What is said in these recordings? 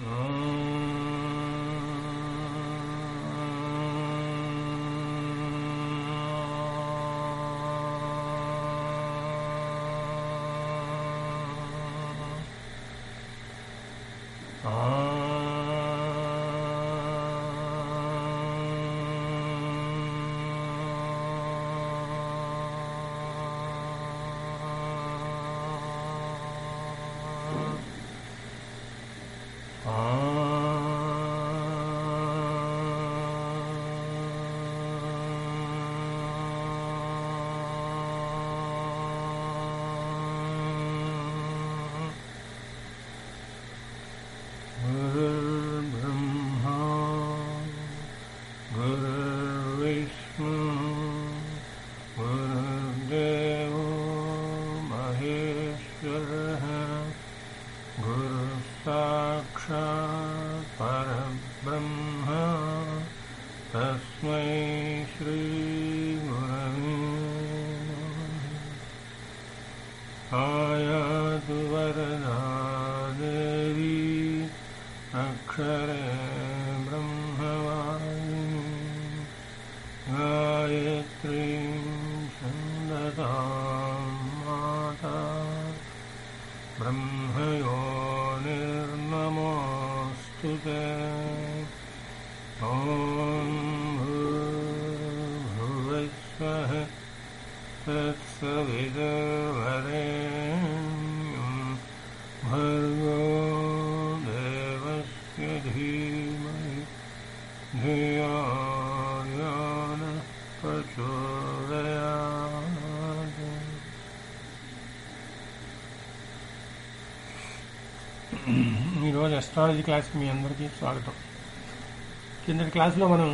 गुरुर्ब्रह्मा गुरुर्विष्णु गुरुर्देवो महेश्वरः गुरुसाक्षात् परब्रह्म तस्मै श्रीगुरवे नमः आयातु वरदा देवी अक्षरे ब्रह्मवायिनी गायत्रीं छन्दतां माता ब्रह्मयो निर्नमोऽस्तु ते ॐ भूर्भुवस्वः तत्सवितुर्वरेण्यं भर्गो देवस्य धीमहि धियो यो नः प्रचोदयात् ఈరోజు అస్ట్రాలజీ క్లాస్కి మీ అందరికీ స్వాగతం కిందటి క్లాస్లో మనం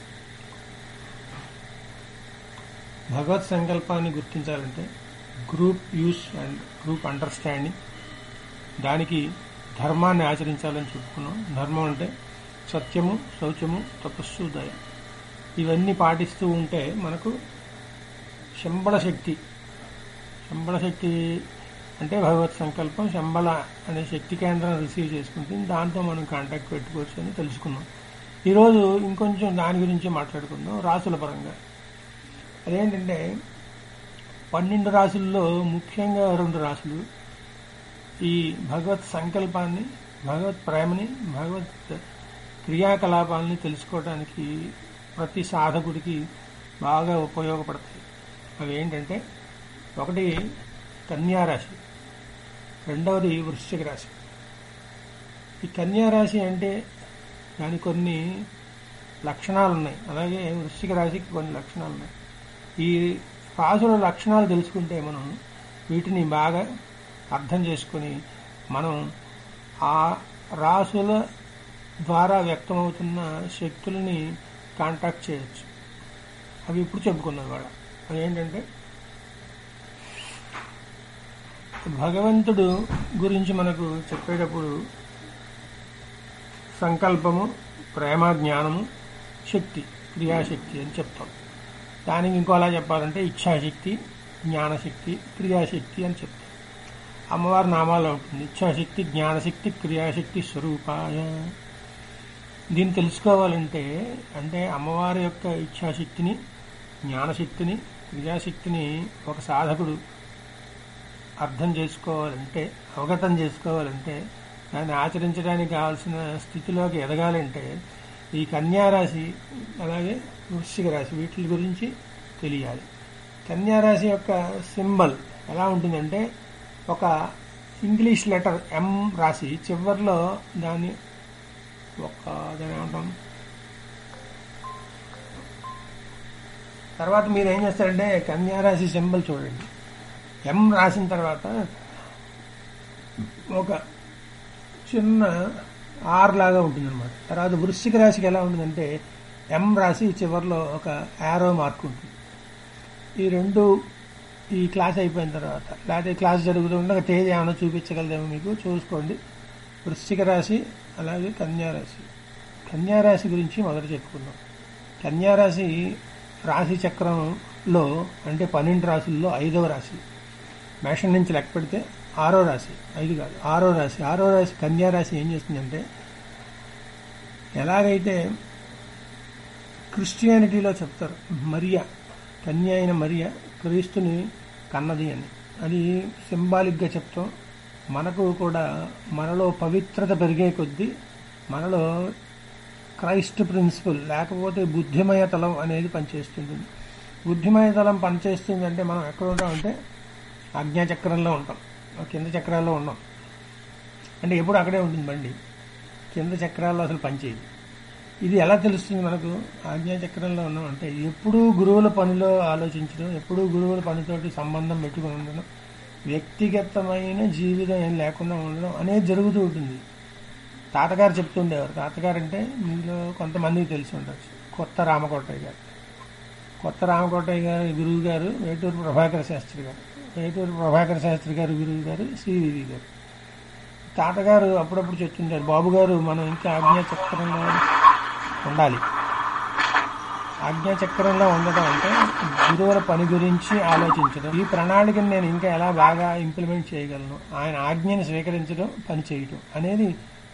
భగవత్ సంకల్పాన్ని గుర్తించాలంటే group use and group understanding దానికి ధర్మాన్ని ఆచరించాలని చెప్పుకున్నాం ధర్మం అంటే సత్యము శౌచము తపస్సు దయ ఇవన్నీ పాటిస్తూ ఉంటే మనకు శంబళ శక్తి శంబళ శక్తి అంటే భగవత్ సంకల్పం శంబళ అనే శక్తి కేంద్రం రిసీవ్ చేసుకుంటుంది దాంతో మనం కాంటాక్ట్ పెట్టుకోవచ్చు అని తెలుసుకున్నాం ఈరోజు ఇంకొంచెం దాని గురించి మాట్లాడుకుందాం రాసుల పరంగా అదేంటంటే పన్నెండు రాసుల్లో ముఖ్యంగా రెండు రాసులు ఈ భగవత్ సంకల్పాన్ని భగవత్ ప్రేమని భగవత్ క్రియాకలాపాలని తెలుసుకోవడానికి ప్రతి సాధకుడికి బాగా ఉపయోగపడతాయి అవి ఏంటంటే ఒకటి కన్యారాశి రెండవది వృశ్చిక రాశి ఈ కన్యారాశి అంటే దాని కొన్ని లక్షణాలు ఉన్నాయి అలాగే వృశ్చిక రాశికి కొన్ని లక్షణాలు ఉన్నాయి ఈ రాసుల లక్షణాలు తెలుసుకుంటే మనం వీటిని బాగా అర్థం చేసుకొని మనం ఆ రాసుల ద్వారా వ్యక్తమవుతున్న శక్తులని కాంటాక్ట్ చేయొచ్చు అవి ఇప్పుడు చెప్పుకున్నాం కూడా అవి ఏంటంటే భగవంతుడు గురించి మనకు చెప్పేటప్పుడు సంకల్పము ప్రేమ జ్ఞానము శక్తి క్రియాశక్తి అని చెప్తాం దానికి ఇంకోలా చెప్పాలంటే ఇచ్ఛాశక్తి జ్ఞానశక్తి క్రియాశక్తి అని చెప్తాం అమ్మవారి నామాల్లో ఉంటుంది ఇచ్ఛాశక్తి జ్ఞానశక్తి క్రియాశక్తి స్వరూపాయ దీన్ని తెలుసుకోవాలంటే అంటే అమ్మవారి యొక్క ఇచ్ఛాశక్తిని జ్ఞానశక్తిని క్రియాశక్తిని ఒక సాధకుడు అర్థం చేసుకోవాలంటే అవగతం చేసుకోవాలంటే దాన్ని ఆచరించడానికి కావాల్సిన స్థితిలోకి ఎదగాలంటే ఈ కన్యారాశి అలాగే వృశ్చిక రాశి వీటి గురించి తెలియాలి కన్యారాశి యొక్క సింబల్ ఎలా ఉంటుందంటే ఒక ఇంగ్లీష్ లెటర్ ఎం రాసి చివరిలో దాన్ని ఒక దాని ఏమంటాం తర్వాత మీరు ఏం చేస్తారంటే కన్యారాశి సింబల్ చూడండి ఎం రాసిన తర్వాత ఒక చిన్న ఆర్ లాగా ఉంటుంది అనమాట తర్వాత వృశ్చిక రాశికి ఎలా ఉంటుందంటే ఎం రాసి చివరిలో ఒక యారో మార్క్ ఉంటుంది ఈ రెండు ఈ క్లాస్ అయిపోయిన తర్వాత లేకపోతే క్లాస్ జరుగుతుండగా తేదీ ఏమైనా చూపించగలదేమో మీకు చూసుకోండి వృశ్చిక రాశి అలాగే కన్యారాశి కన్యారాశి గురించి మొదట చెప్పుకుందాం కన్యారాశి రాశి చక్రంలో అంటే పన్నెండు రాశుల్లో ఐదవ రాశి మేషం నుంచి లెక్క పెడితే ఆరో రాశి ఐదు కాదు ఆరో రాశి ఆరో రాశి కన్యా రాశి ఏం చేస్తుందంటే ఎలాగైతే క్రిస్టియానిటీలో చెప్తారు మరియా కన్య అయిన మరియ క్రీస్తుని కన్నది అని అది సింబాలిక్గా చెప్తాం మనకు కూడా మనలో పవిత్రత పెరిగే కొద్దీ మనలో క్రైస్ట్ ప్రిన్సిపల్ లేకపోతే బుద్ధిమయ తలం అనేది పనిచేస్తుంటుంది బుద్ధిమయ తలం పనిచేస్తుందంటే మనం ఎక్కడ ఉంటామంటే ఆజ్ఞా చక్రంలో ఉంటాం కింద చక్రాల్లో ఉన్నాం అంటే ఎప్పుడు అక్కడే ఉంటుంది బండి కింద చక్రాల్లో అసలు పనిచేయదు ఇది ఎలా తెలుస్తుంది మనకు ఆజ్ఞా చక్రంలో ఉన్నాం అంటే ఎప్పుడూ గురువుల పనిలో ఆలోచించడం ఎప్పుడూ గురువుల పనితోటి సంబంధం పెట్టుకుని ఉండడం వ్యక్తిగతమైన జీవితం ఏం లేకుండా ఉండడం అనేది జరుగుతూ ఉంటుంది తాతగారు చెప్తుండేవారు తాతగారు అంటే మీలో కొంతమందికి తెలిసి ఉండొచ్చు కొత్త రామకోటయ్య గారు కొత్త రామకోటయ్య గారు గురువు గారు వేటూరు ప్రభాకర శాస్త్రి గారు వేటూరు ప్రభాకర శాస్త్రి గారు గురువు గారు శ్రీవివి గారు తాతగారు అప్పుడప్పుడు చెప్తుంటారు బాబు గారు మనం ఇంకా ఆజ్ఞా చక్రంలో ఉండాలి ఆజ్ఞా చక్రంలో ఉండటం అంటే గురువుల పని గురించి ఆలోచించడం ఈ ప్రణాళికను నేను ఇంకా ఎలా బాగా ఇంప్లిమెంట్ చేయగలను ఆయన ఆజ్ఞని స్వీకరించడం పని చేయటం అనేది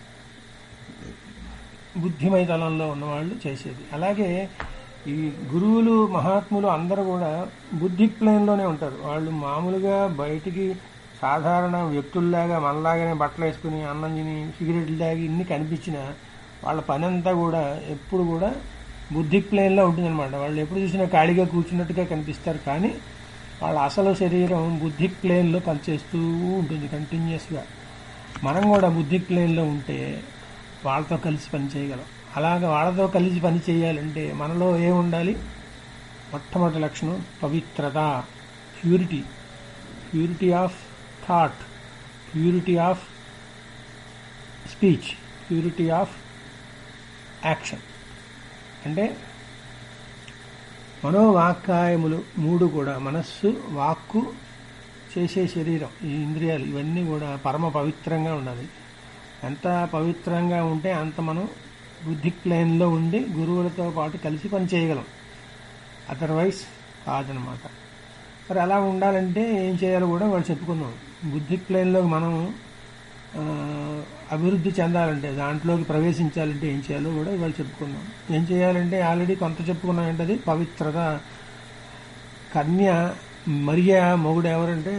బుద్ధిమయ తలంలో ఉన్నవాళ్ళు చేసేది అలాగే ఈ గురువులు మహాత్ములు అందరూ కూడా బుద్ధిక్ ప్లేన్లోనే ఉంటారు వాళ్ళు మామూలుగా బయటికి సాధారణ వ్యక్తుల్లాగా మనలాగానే బట్టలు వేసుకుని అన్నం తిని సిగరెట్లు తాగి ఇన్ని కనిపించినా వాళ్ళ పని అంతా కూడా ఎప్పుడు కూడా బుద్ధిక్ ప్లేన్లో ఉంటుందన్నమాట వాళ్ళు ఎప్పుడు చూసినా ఖాళీగా కూర్చున్నట్టుగా కనిపిస్తారు కానీ వాళ్ళ అసలు శరీరం బుద్ధిక్ ప్లేన్లో పనిచేస్తూ ఉంటుంది కంటిన్యూస్గా మనం కూడా బుద్ధిక్ ప్లేన్లో ఉంటే వాళ్ళతో కలిసి పని చేయగలం అలాగ వాళ్ళతో కలిసి పని చేయాలంటే మనలో ఏముండాలి మొట్టమొదటి లక్షణం పవిత్రత purity purity of thought purity of speech purity of action అంటే మనోవాక్కాయములు మూడు కూడా మనస్సు వాక్కు చేసే శరీరం ఈ ఇంద్రియాలు ఇవన్నీ కూడా పరమ పవిత్రంగా ఉండాలి ఎంత పవిత్రంగా ఉంటే అంత మనం బుద్ధి ప్లేన్లో ఉండి గురువులతో పాటు కలిసి పని చేయగలం అదర్వైజ్ కాదనమాట మరి అలా ఉండాలంటే ఏం చేయాలో కూడా వాళ్ళు చెప్పుకుందాం బుద్ధి ప్లేన్లో మనం ఆ, అభివృద్ధి చెందాలంటే దాంట్లోకి ప్రవేశించాలంటే ఏం చేయాలో కూడా ఇవాళ చెప్పుకుందాం ఏం చేయాలంటే ఆల్రెడీ కొంత చెప్పుకున్నాం ఏంటది పవిత్రత కన్య మరియా మొగుడు ఎవరంటే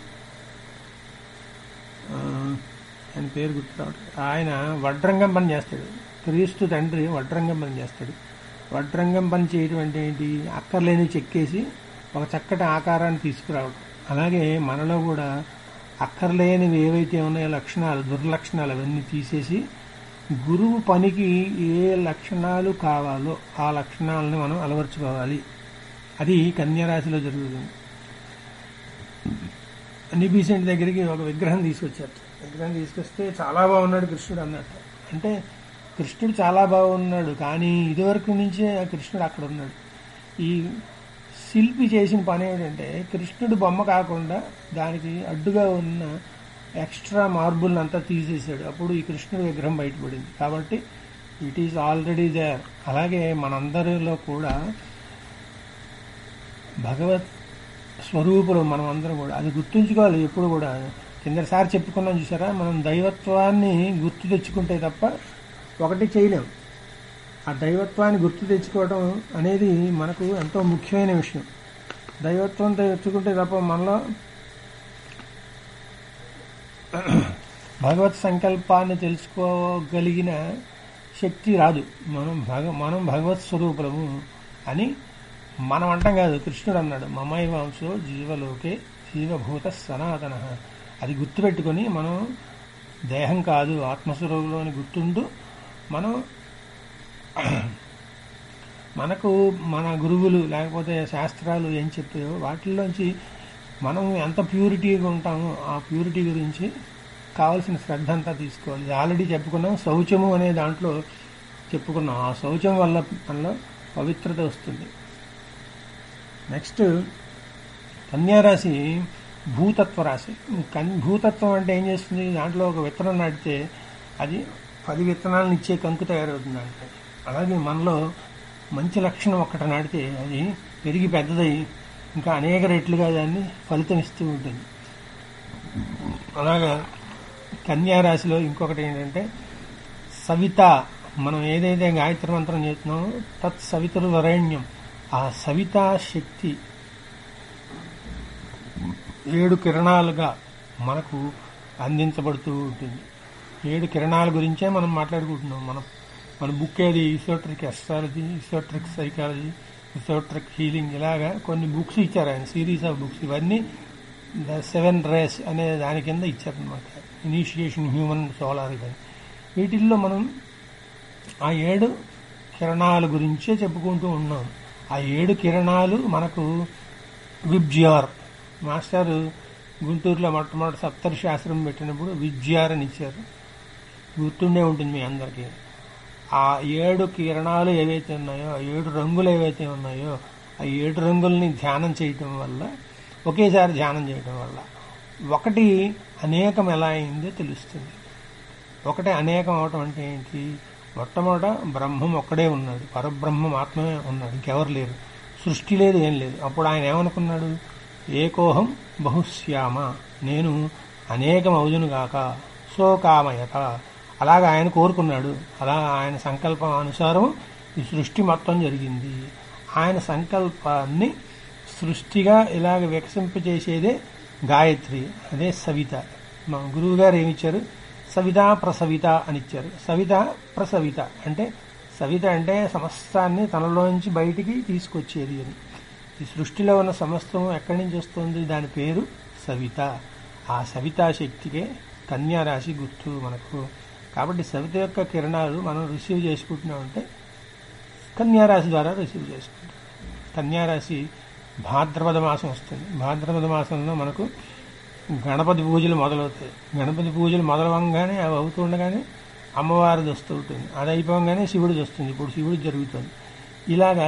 ఆ, ఆయన పేరు గుర్తు రావట్లేదు. ఆయన వడ్రంగం పని చేస్తాడు క్రీస్తు తండ్రి వడ్రంగం పని చేస్తాడు వడ్రంగం పని చేయడం అంటే ఏంటి అక్కర్లేని చెక్కేసి ఒక చక్కటి ఆకారాన్ని తీసుకురావడం అలాగే మనలో కూడా అక్కర్లేనివి ఏవైతే ఉన్నాయో లక్షణాలు దుర్లక్షణాలు అవన్నీ తీసేసి గురువు పనికి ఏ లక్షణాలు కావాలో ఆ లక్షణాలను మనం అలవర్చుకోవాలి అది కన్యరాశిలో జరుగుతుంది నిబీసెంట్ దగ్గరికి ఒక విగ్రహం తీసుకొచ్చారు విగ్రహం తీసుకొస్తే చాలా బాగున్నాడు కృష్ణుడు అన్నట్టు అంటే కృష్ణుడు చాలా బాగున్నాడు కానీ ఇదివరకు నుంచే ఆ కృష్ణుడు అక్కడ ఉన్నాడు ఈ శిల్పి చేసిన పని ఏంటంటే కృష్ణుడు బొమ్మ కాకుండా దానికి అడ్డుగా ఉన్న ఎక్స్ట్రా మార్బుల్ అంతా తీసేసాడు అప్పుడు ఈ కృష్ణుడి విగ్రహం బయటపడింది కాబట్టి ఇట్ ఈజ్ ఆల్రెడీ దేర్ అలాగే మనందరిలో కూడా భగవత్ స్వరూపులు మనం అందరం కూడా అది గుర్తుంచుకోవాలి ఎప్పుడు కూడా కిందసారి చెప్పుకున్నాం చూసారా మనం దైవత్వాన్ని గుర్తు తెచ్చుకుంటే తప్ప ఒకటి చేయలేం ఆ దైవత్వాన్ని గుర్తు తెచ్చుకోవడం అనేది మనకు ఎంతో ముఖ్యమైన విషయం దైవత్వం తెచ్చుకుంటే తప్ప మనలో భగవత్ సంకల్పాన్ని తెలుసుకోగలిగిన శక్తి రాదు మనం భగ మనం భగవత్ స్వరూపులము అని మనం అంటాం కాదు కృష్ణుడు అన్నాడు మమై వంశో జీవలోకే జీవభూత సనాతన అది గుర్తుపెట్టుకొని మనం దేహం కాదు ఆత్మస్వరూపంలో అని గుర్తుంటూ మనం మనకు మన గురువులు లేకపోతే శాస్త్రాలు ఏం చెప్పాయో వాటిల్లోంచి మనం ఎంత ప్యూరిటీగా ఉంటామో ఆ ప్యూరిటీ గురించి కావాల్సిన శ్రద్ధ అంతా తీసుకోవాలి ఇది ఆల్రెడీ చెప్పుకున్నాం శౌచము అనే దాంట్లో చెప్పుకున్నాం ఆ శౌచం వల్ల మనలో పవిత్రత వస్తుంది నెక్స్ట్ కన్యారాశి భూతత్వ రాశి కన్ భూతత్వం అంటే ఏం చేస్తుంది దాంట్లో ఒక విత్తనం నాటితే అది పది విత్తనాలను ఇచ్చే కంకు తయారవుతుంది అంటే అలాగే మనలో మంచి లక్షణం ఒక్కటి నాటితే అది పెరిగి పెద్దదై ఇంకా అనేక రెట్లుగా దాన్ని ఫలితం ఇస్తూ ఉంటుంది అలాగా కన్యా రాశిలో ఇంకొకటి ఏంటంటే సవిత మనం ఏదైతే గాయత్రి మంత్రం చేస్తున్నామో తత్ సవితురు వరేణ్యం ఆ సవితా శక్తి ఏడు కిరణాలుగా మనకు అందించబడుతూ ఉంటుంది ఏడు కిరణాల గురించే మనం మాట్లాడుకుంటున్నాం మన మన బుక్ ఏది esoteric astrology esoteric psychology esoteric healing ఇలాగా కొన్ని బుక్స్ ఇచ్చారు ఆయన సిరీస్ ఆఫ్ బుక్స్ ఇవన్నీ ద సెవెన్ రేస్ అనే దాని కింద ఇచ్చారనమాట ఇనిషియేషన్ హ్యూమన్ సోలార్ ఇవన్నీ వీటిల్లో మనం ఆ ఏడు కిరణాల గురించే చెప్పుకుంటూ ఉన్నాం ఆ ఏడు కిరణాలు మనకు విబ్జియార్ మాస్టర్ గుంటూరులో మొట్టమొదటి సప్తర్షి ఆశ్రమం పెట్టినప్పుడు విబ్జియార్ అని ఇచ్చారు గుర్తుండే ఉంటుంది మీ అందరికీ ఆ ఏడు కిరణాలు ఏవైతే ఉన్నాయో ఆ ఏడు రంగులు ఏవైతే ఉన్నాయో ఆ ఏడు రంగుల్ని ధ్యానం చేయటం వల్ల ఒకేసారి ధ్యానం చేయటం వల్ల ఒకటి అనేకం ఎలా అయిందో తెలుస్తుంది ఒకటి అనేకం అవటం అంటే ఏంటి మొట్టమొదట బ్రహ్మం ఒక్కడే ఉన్నాడు పరబ్రహ్మం ఆత్మమే ఉన్నాడు ఇంకెవరు లేరు సృష్టి లేదు ఏం లేదు అప్పుడు ఆయన ఏమనుకున్నాడు ఏకోహం బహుశ్యామ నేను అనేకం అవుదును గాక సోకామయత అలాగా ఆయన కోరుకున్నాడు అలా ఆయన సంకల్పం అనుసారం ఈ సృష్టి మొత్తం జరిగింది ఆయన సంకల్పాన్ని సృష్టిగా ఇలాగ వికసింపజేసేదే గాయత్రి అదే సవిత మా గురువు గారు ఏమిచ్చారు సవిత ప్రసవిత అని ఇచ్చారు సవిత ప్రసవిత అంటే సవిత అంటే సమస్తాన్ని తనలోంచి బయటికి తీసుకొచ్చేది అని ఈ సృష్టిలో ఉన్న సమస్తం ఎక్కడి నుంచి వస్తుంది దాని పేరు సవిత ఆ సవితా శక్తికే కన్యా రాశి గుర్తు మనకు కాబట్టి సవిత యొక్క కిరణాలు మనం రిసీవ్ చేసుకుంటున్నామంటే కన్యా రాశి ద్వారా రిసీవ్ చేసుకుంటాం కన్యా రాశి భాద్రపద మాసం వస్తుంది భాద్రపద మాసంలో మనకు గణపతి పూజలు మొదలవుతాయి గణపతి పూజలు మొదలవంగానే అవి అవుతుండగానే అమ్మవారిది వస్తూ ఉంటుంది అది అయిపోగానే శివుడిది వస్తుంది ఇప్పుడు శివుడి జరుగుతుంది ఇలాగా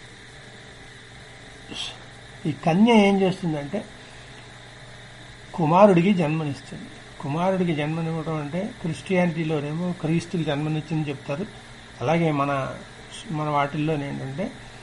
ఈ కన్య ఏం చేస్తుందంటే కుమారుడికి జన్మనిస్తుంది కుమారుడికి జన్మనివ్వడం అంటే క్రిస్టియానిటీలోనేమో క్రీస్తుకి జన్మనిచ్చింది చెప్తారు అలాగే మన మన వాటిల్లో ఏంటంటే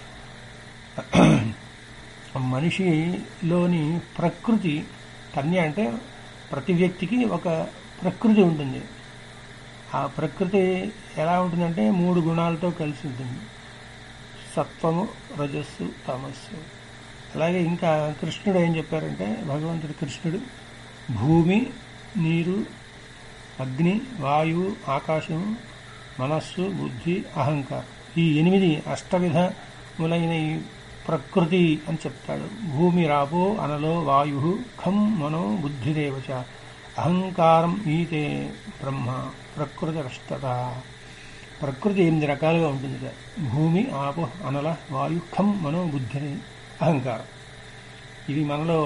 మనిషిలోని ప్రకృతి కన్య అంటే ప్రతి వ్యక్తికి ఒక ప్రకృతి ఉంటుంది ఆ ప్రకృతి ఎలా ఉంటుందంటే మూడు గుణాలతో కలిసి ఉంటుంది సత్వము రజస్సు తమస్సు అలాగే ఇంకా కృష్ణుడు ఏం చెప్పారంటే భగవంతుడు కృష్ణుడు భూమి నీరు అగ్ని వాయువు ఆకాశము మనస్సు బుద్ధి అహంకారం ఈ ఎనిమిది అష్టవిధములైన ఈ ప్రకృతి అని చెప్తాడు భూమి రాపో అనలో వాయు ఖం మనో బుద్ధిరేవచ అహంకారం ఈతే బ్రహ్మ ప్రకృతి అష్టత ప్రకృతి ఎనిమిది రకాలుగా ఉంటుంది సార్ భూమి ఆపో అనల వాయు ఖం మనో బుద్ధి అహంకారం ఇవి మనలో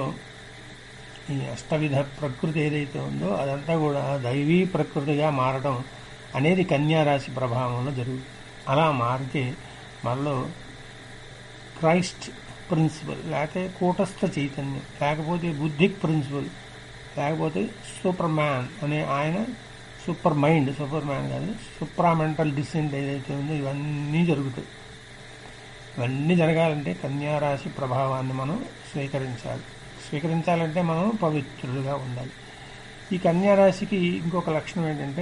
ఈ అష్టవిధ ప్రకృతి ఏదైతే ఉందో అదంతా కూడా దైవీ ప్రకృతిగా మారడం అనేది కన్యారాశి ప్రభావంలో జరుగుతుంది అలా మారితే మనలో క్రైస్ట్ ప్రిన్సిపల్ లేకపోతే కూటస్థ చైతన్యం లేకపోతే బుద్ధిక్ ప్రిన్సిపల్ లేకపోతే సూపర్ మ్యాన్ అనే ఆయన సూపర్ మైండ్ సూపర్ మ్యాన్ కాదు సూప్రామెంటల్ డిసెంట్ ఏదైతే ఉందో ఇవన్నీ జరుగుతాయి ఇవన్నీ జరగాలంటే కన్యారాశి ప్రభావాన్ని మనం స్వీకరించాలి స్వీకరించాలంటే మనం పవిత్రులుగా ఉండాలి ఈ కన్యారాశికి ఇంకొక లక్షణం ఏంటంటే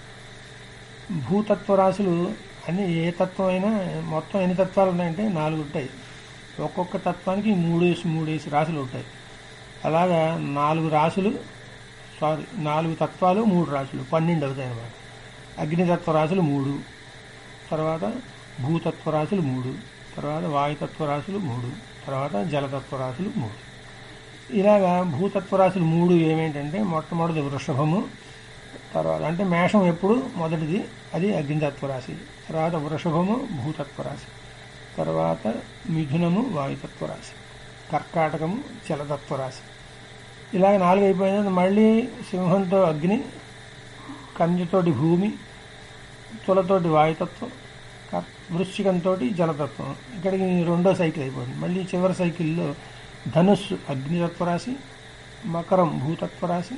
భూతత్వ రాశులు అన్ని ఏ తత్వం అయినా మొత్తం ఎన్ని తత్వాలు ఉన్నాయంటే నాలుగు ఉంటాయి ఒక్కొక్క తత్వానికి మూడేసి మూడేసి రాశులు ఉంటాయి అలాగా నాలుగు రాశులు సారీ నాలుగు తత్వాలు మూడు రాశులు పన్నెండు అవుతాయి అన్నమాట అగ్నితత్వ రాశులు మూడు తర్వాత భూతత్వ రాశులు మూడు తర్వాత వాయుతత్వ రాశులు మూడు తర్వాత జలతత్వ రాశులు మూడు ఇలాగా భూతత్వ రాశులు మూడు ఏమేంటంటే మొట్టమొదటి వృషభము తర్వాత అంటే మేషం ఎప్పుడు మొదటిది అది అగ్నితత్వ రాశి తర్వాత వృషభము భూతత్వ రాశి తర్వాత మిథునము వాయుతత్వ రాశి కర్కాటకము జలతత్వ రాశి ఇలాగ నాలుగు అయిపోయిన మళ్ళీ సింహంతో అగ్ని కంజతోటి భూమి తులతోటి వాయుతత్వం వృశ్చికంతో జలతత్వం ఇక్కడికి రెండో సైకిల్ అయిపోతుంది మళ్ళీ చివరి సైకిల్లో ధనుస్సు అగ్నితత్వ రాశి మకరం భూతత్వ రాశి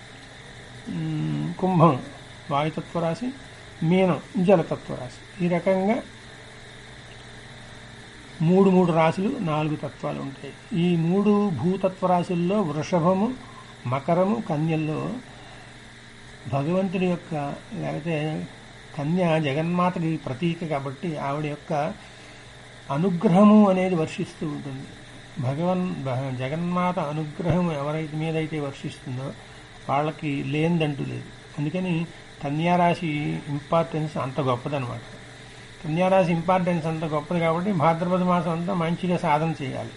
కుంభం వాయుతత్వ రాశి మీనం జలతత్వ రాశి ఈ రకంగా మూడు మూడు రాశులు నాలుగు తత్వాలు ఉంటాయి ఈ మూడు భూతత్వ రాశుల్లో వృషభము మకరము కన్యల్లో భగవంతుడి యొక్క లేకపోతే కన్య జగన్మాతకి ప్రతీక కాబట్టి ఆవిడ యొక్క అనుగ్రహము అనేది వర్షిస్తూ ఉంటుంది భగవన్ భ- జగన్మాత అనుగ్రహం ఎవరైతే మీదైతే వర్షిస్తుందో వాళ్ళకి లేనిదంటూ లేదు అందుకని కన్యారాశి ఇంపార్టెన్స్ అంత గొప్పదనమాట కన్యారాశి ఇంపార్టెన్స్ అంత గొప్పది కాబట్టి భాద్రపద మాసం అంతా మంచిగా సాధన చేయాలి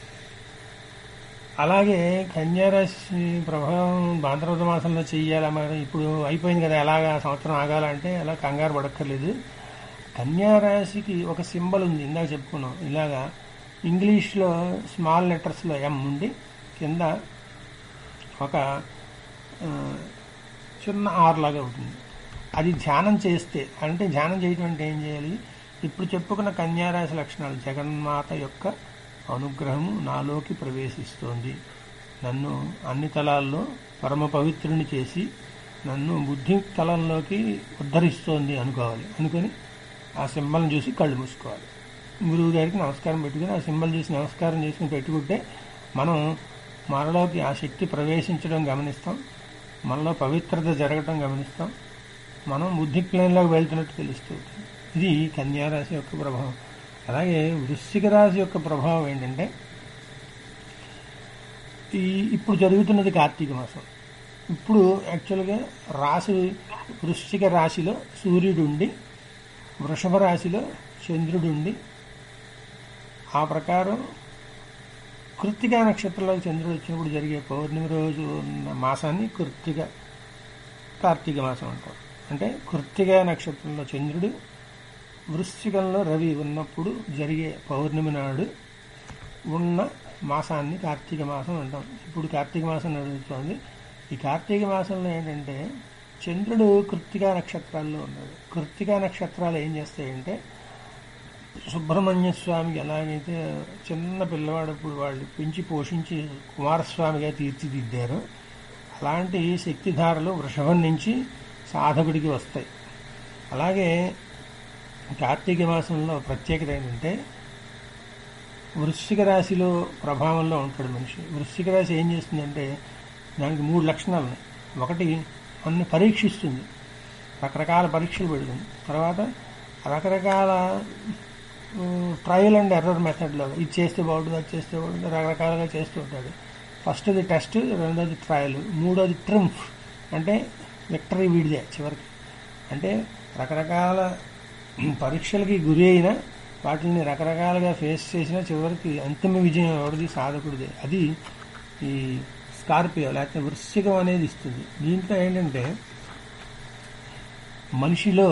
అలాగే కన్యారాశి ప్రభావం భాద్రపద మాసంలో చెయ్యాలా మరి ఇప్పుడు అయిపోయింది కదా ఎలాగా సంవత్సరం ఆగాలంటే అలా కంగారు పడక్కర్లేదు కన్యారాశికి ఒక సింబల్ ఉంది ఇందాక చెప్పుకున్నాం ఇలాగా ఇంగ్లీష్లో స్మాల్ లెటర్స్లో ఎం ఉండి కింద ఒక ఆ, చిన్న ఆర్ లాగా ఉంటుంది అది ధ్యానం చేస్తే అంటే ధ్యానం చేయటం అంటే ఏం చేయాలి ఇప్పుడు చెప్పుకున్న కన్యారాశి లక్షణాలు జగన్మాత యొక్క అనుగ్రహము నాలోకి ప్రవేశిస్తోంది నన్ను అన్ని తలాల్లో పరమ పవిత్రుని చేసి నన్ను బుద్ధి తలంలోకి ఉద్ధరిస్తోంది అనుకోవాలి అనుకొని ఆ సింబల్ని చూసి కళ్ళు మూసుకోవాలి గురువు గారికి నమస్కారం పెట్టుకుని ఆ సింబల్ చూసి నమస్కారం చేసుకుని పెట్టుకుంటే మనం మనలోకి ఆ శక్తి ప్రవేశించడం గమనిస్తాం మనలో పవిత్రత జరగటం గమనిస్తాం మనం బుద్ధి ప్లేన్లోకి వెళ్తున్నట్టు తెలుస్తుంది ఇది కన్యారాశి యొక్క ప్రభావం అలాగే వృశ్చిక రాశి యొక్క ప్రభావం ఏంటంటే ఈ ఇప్పుడు జరుగుతున్నది కార్తీక మాసం ఇప్పుడు యాక్చువల్గా రాశి వృశ్చిక రాశిలో సూర్యుడు ఉండి వృషభ రాశిలో చంద్రుడు ఉండి ఆ ప్రకారం కృత్తికా నక్షత్రంలో చంద్రుడు వచ్చినప్పుడు జరిగే పౌర్ణమి రోజు ఉన్న మాసాన్ని కృత్తిక కార్తీక మాసం అంటాం అంటే కృత్తికా నక్షత్రంలో చంద్రుడు వృశ్చికంలో రవి ఉన్నప్పుడు జరిగే పౌర్ణమి నాడు ఉన్న మాసాన్ని కార్తీక మాసం అంటాం ఇప్పుడు కార్తీక మాసం నడుస్తుంది ఈ కార్తీక మాసంలో ఏంటంటే చంద్రుడు కృత్తికా నక్షత్రాల్లో ఉన్నాడు కృత్తికా నక్షత్రాలు ఏం చేస్తాయంటే సుబ్రహ్మణ్య స్వామికి ఎలాగైతే చిన్న పిల్లవాడప్పుడు వాళ్ళు పెంచి పోషించి కుమారస్వామిగా తీర్చిదిద్దారో అలాంటి శక్తిధారలు వృషభం నుంచి సాధకుడికి వస్తాయి అలాగే కార్తీక మాసంలో ప్రత్యేకత ఏంటంటే వృశ్చిక రాశిలో ప్రభావంలో ఉంటాడు మనిషి వృశ్చిక రాశి ఏం చేస్తుందంటే దానికి మూడు లక్షణాలు ఉన్నాయి ఒకటి అన్ని పరీక్షిస్తుంది రకరకాల పరీక్షలు పెడుతుంది తర్వాత రకరకాల ట్రయల్ అండ్ ఎర్రర్ మెథడ్లో ఇది చేస్తే బాగుంటుంది అది చేస్తే బాగుంటుంది రకరకాలుగా చేస్తూ ఉంటాడు ఫస్ట్ది టెస్ట్ రెండోది ట్రయల్ మూడోది ట్రింఫ్ అంటే విక్టరీ వీడిదే చివరికి అంటే రకరకాల పరీక్షలకి గురి అయినా వాటిని రకరకాలుగా ఫేస్ చేసిన చివరికి అంతిమ విజయం ఎవరిది సాధకుడిదే అది ఈ స్కార్పియో లేకపోతే వృశ్చికం అనేది ఇస్తుంది దీంట్లో ఏంటంటే మనిషిలో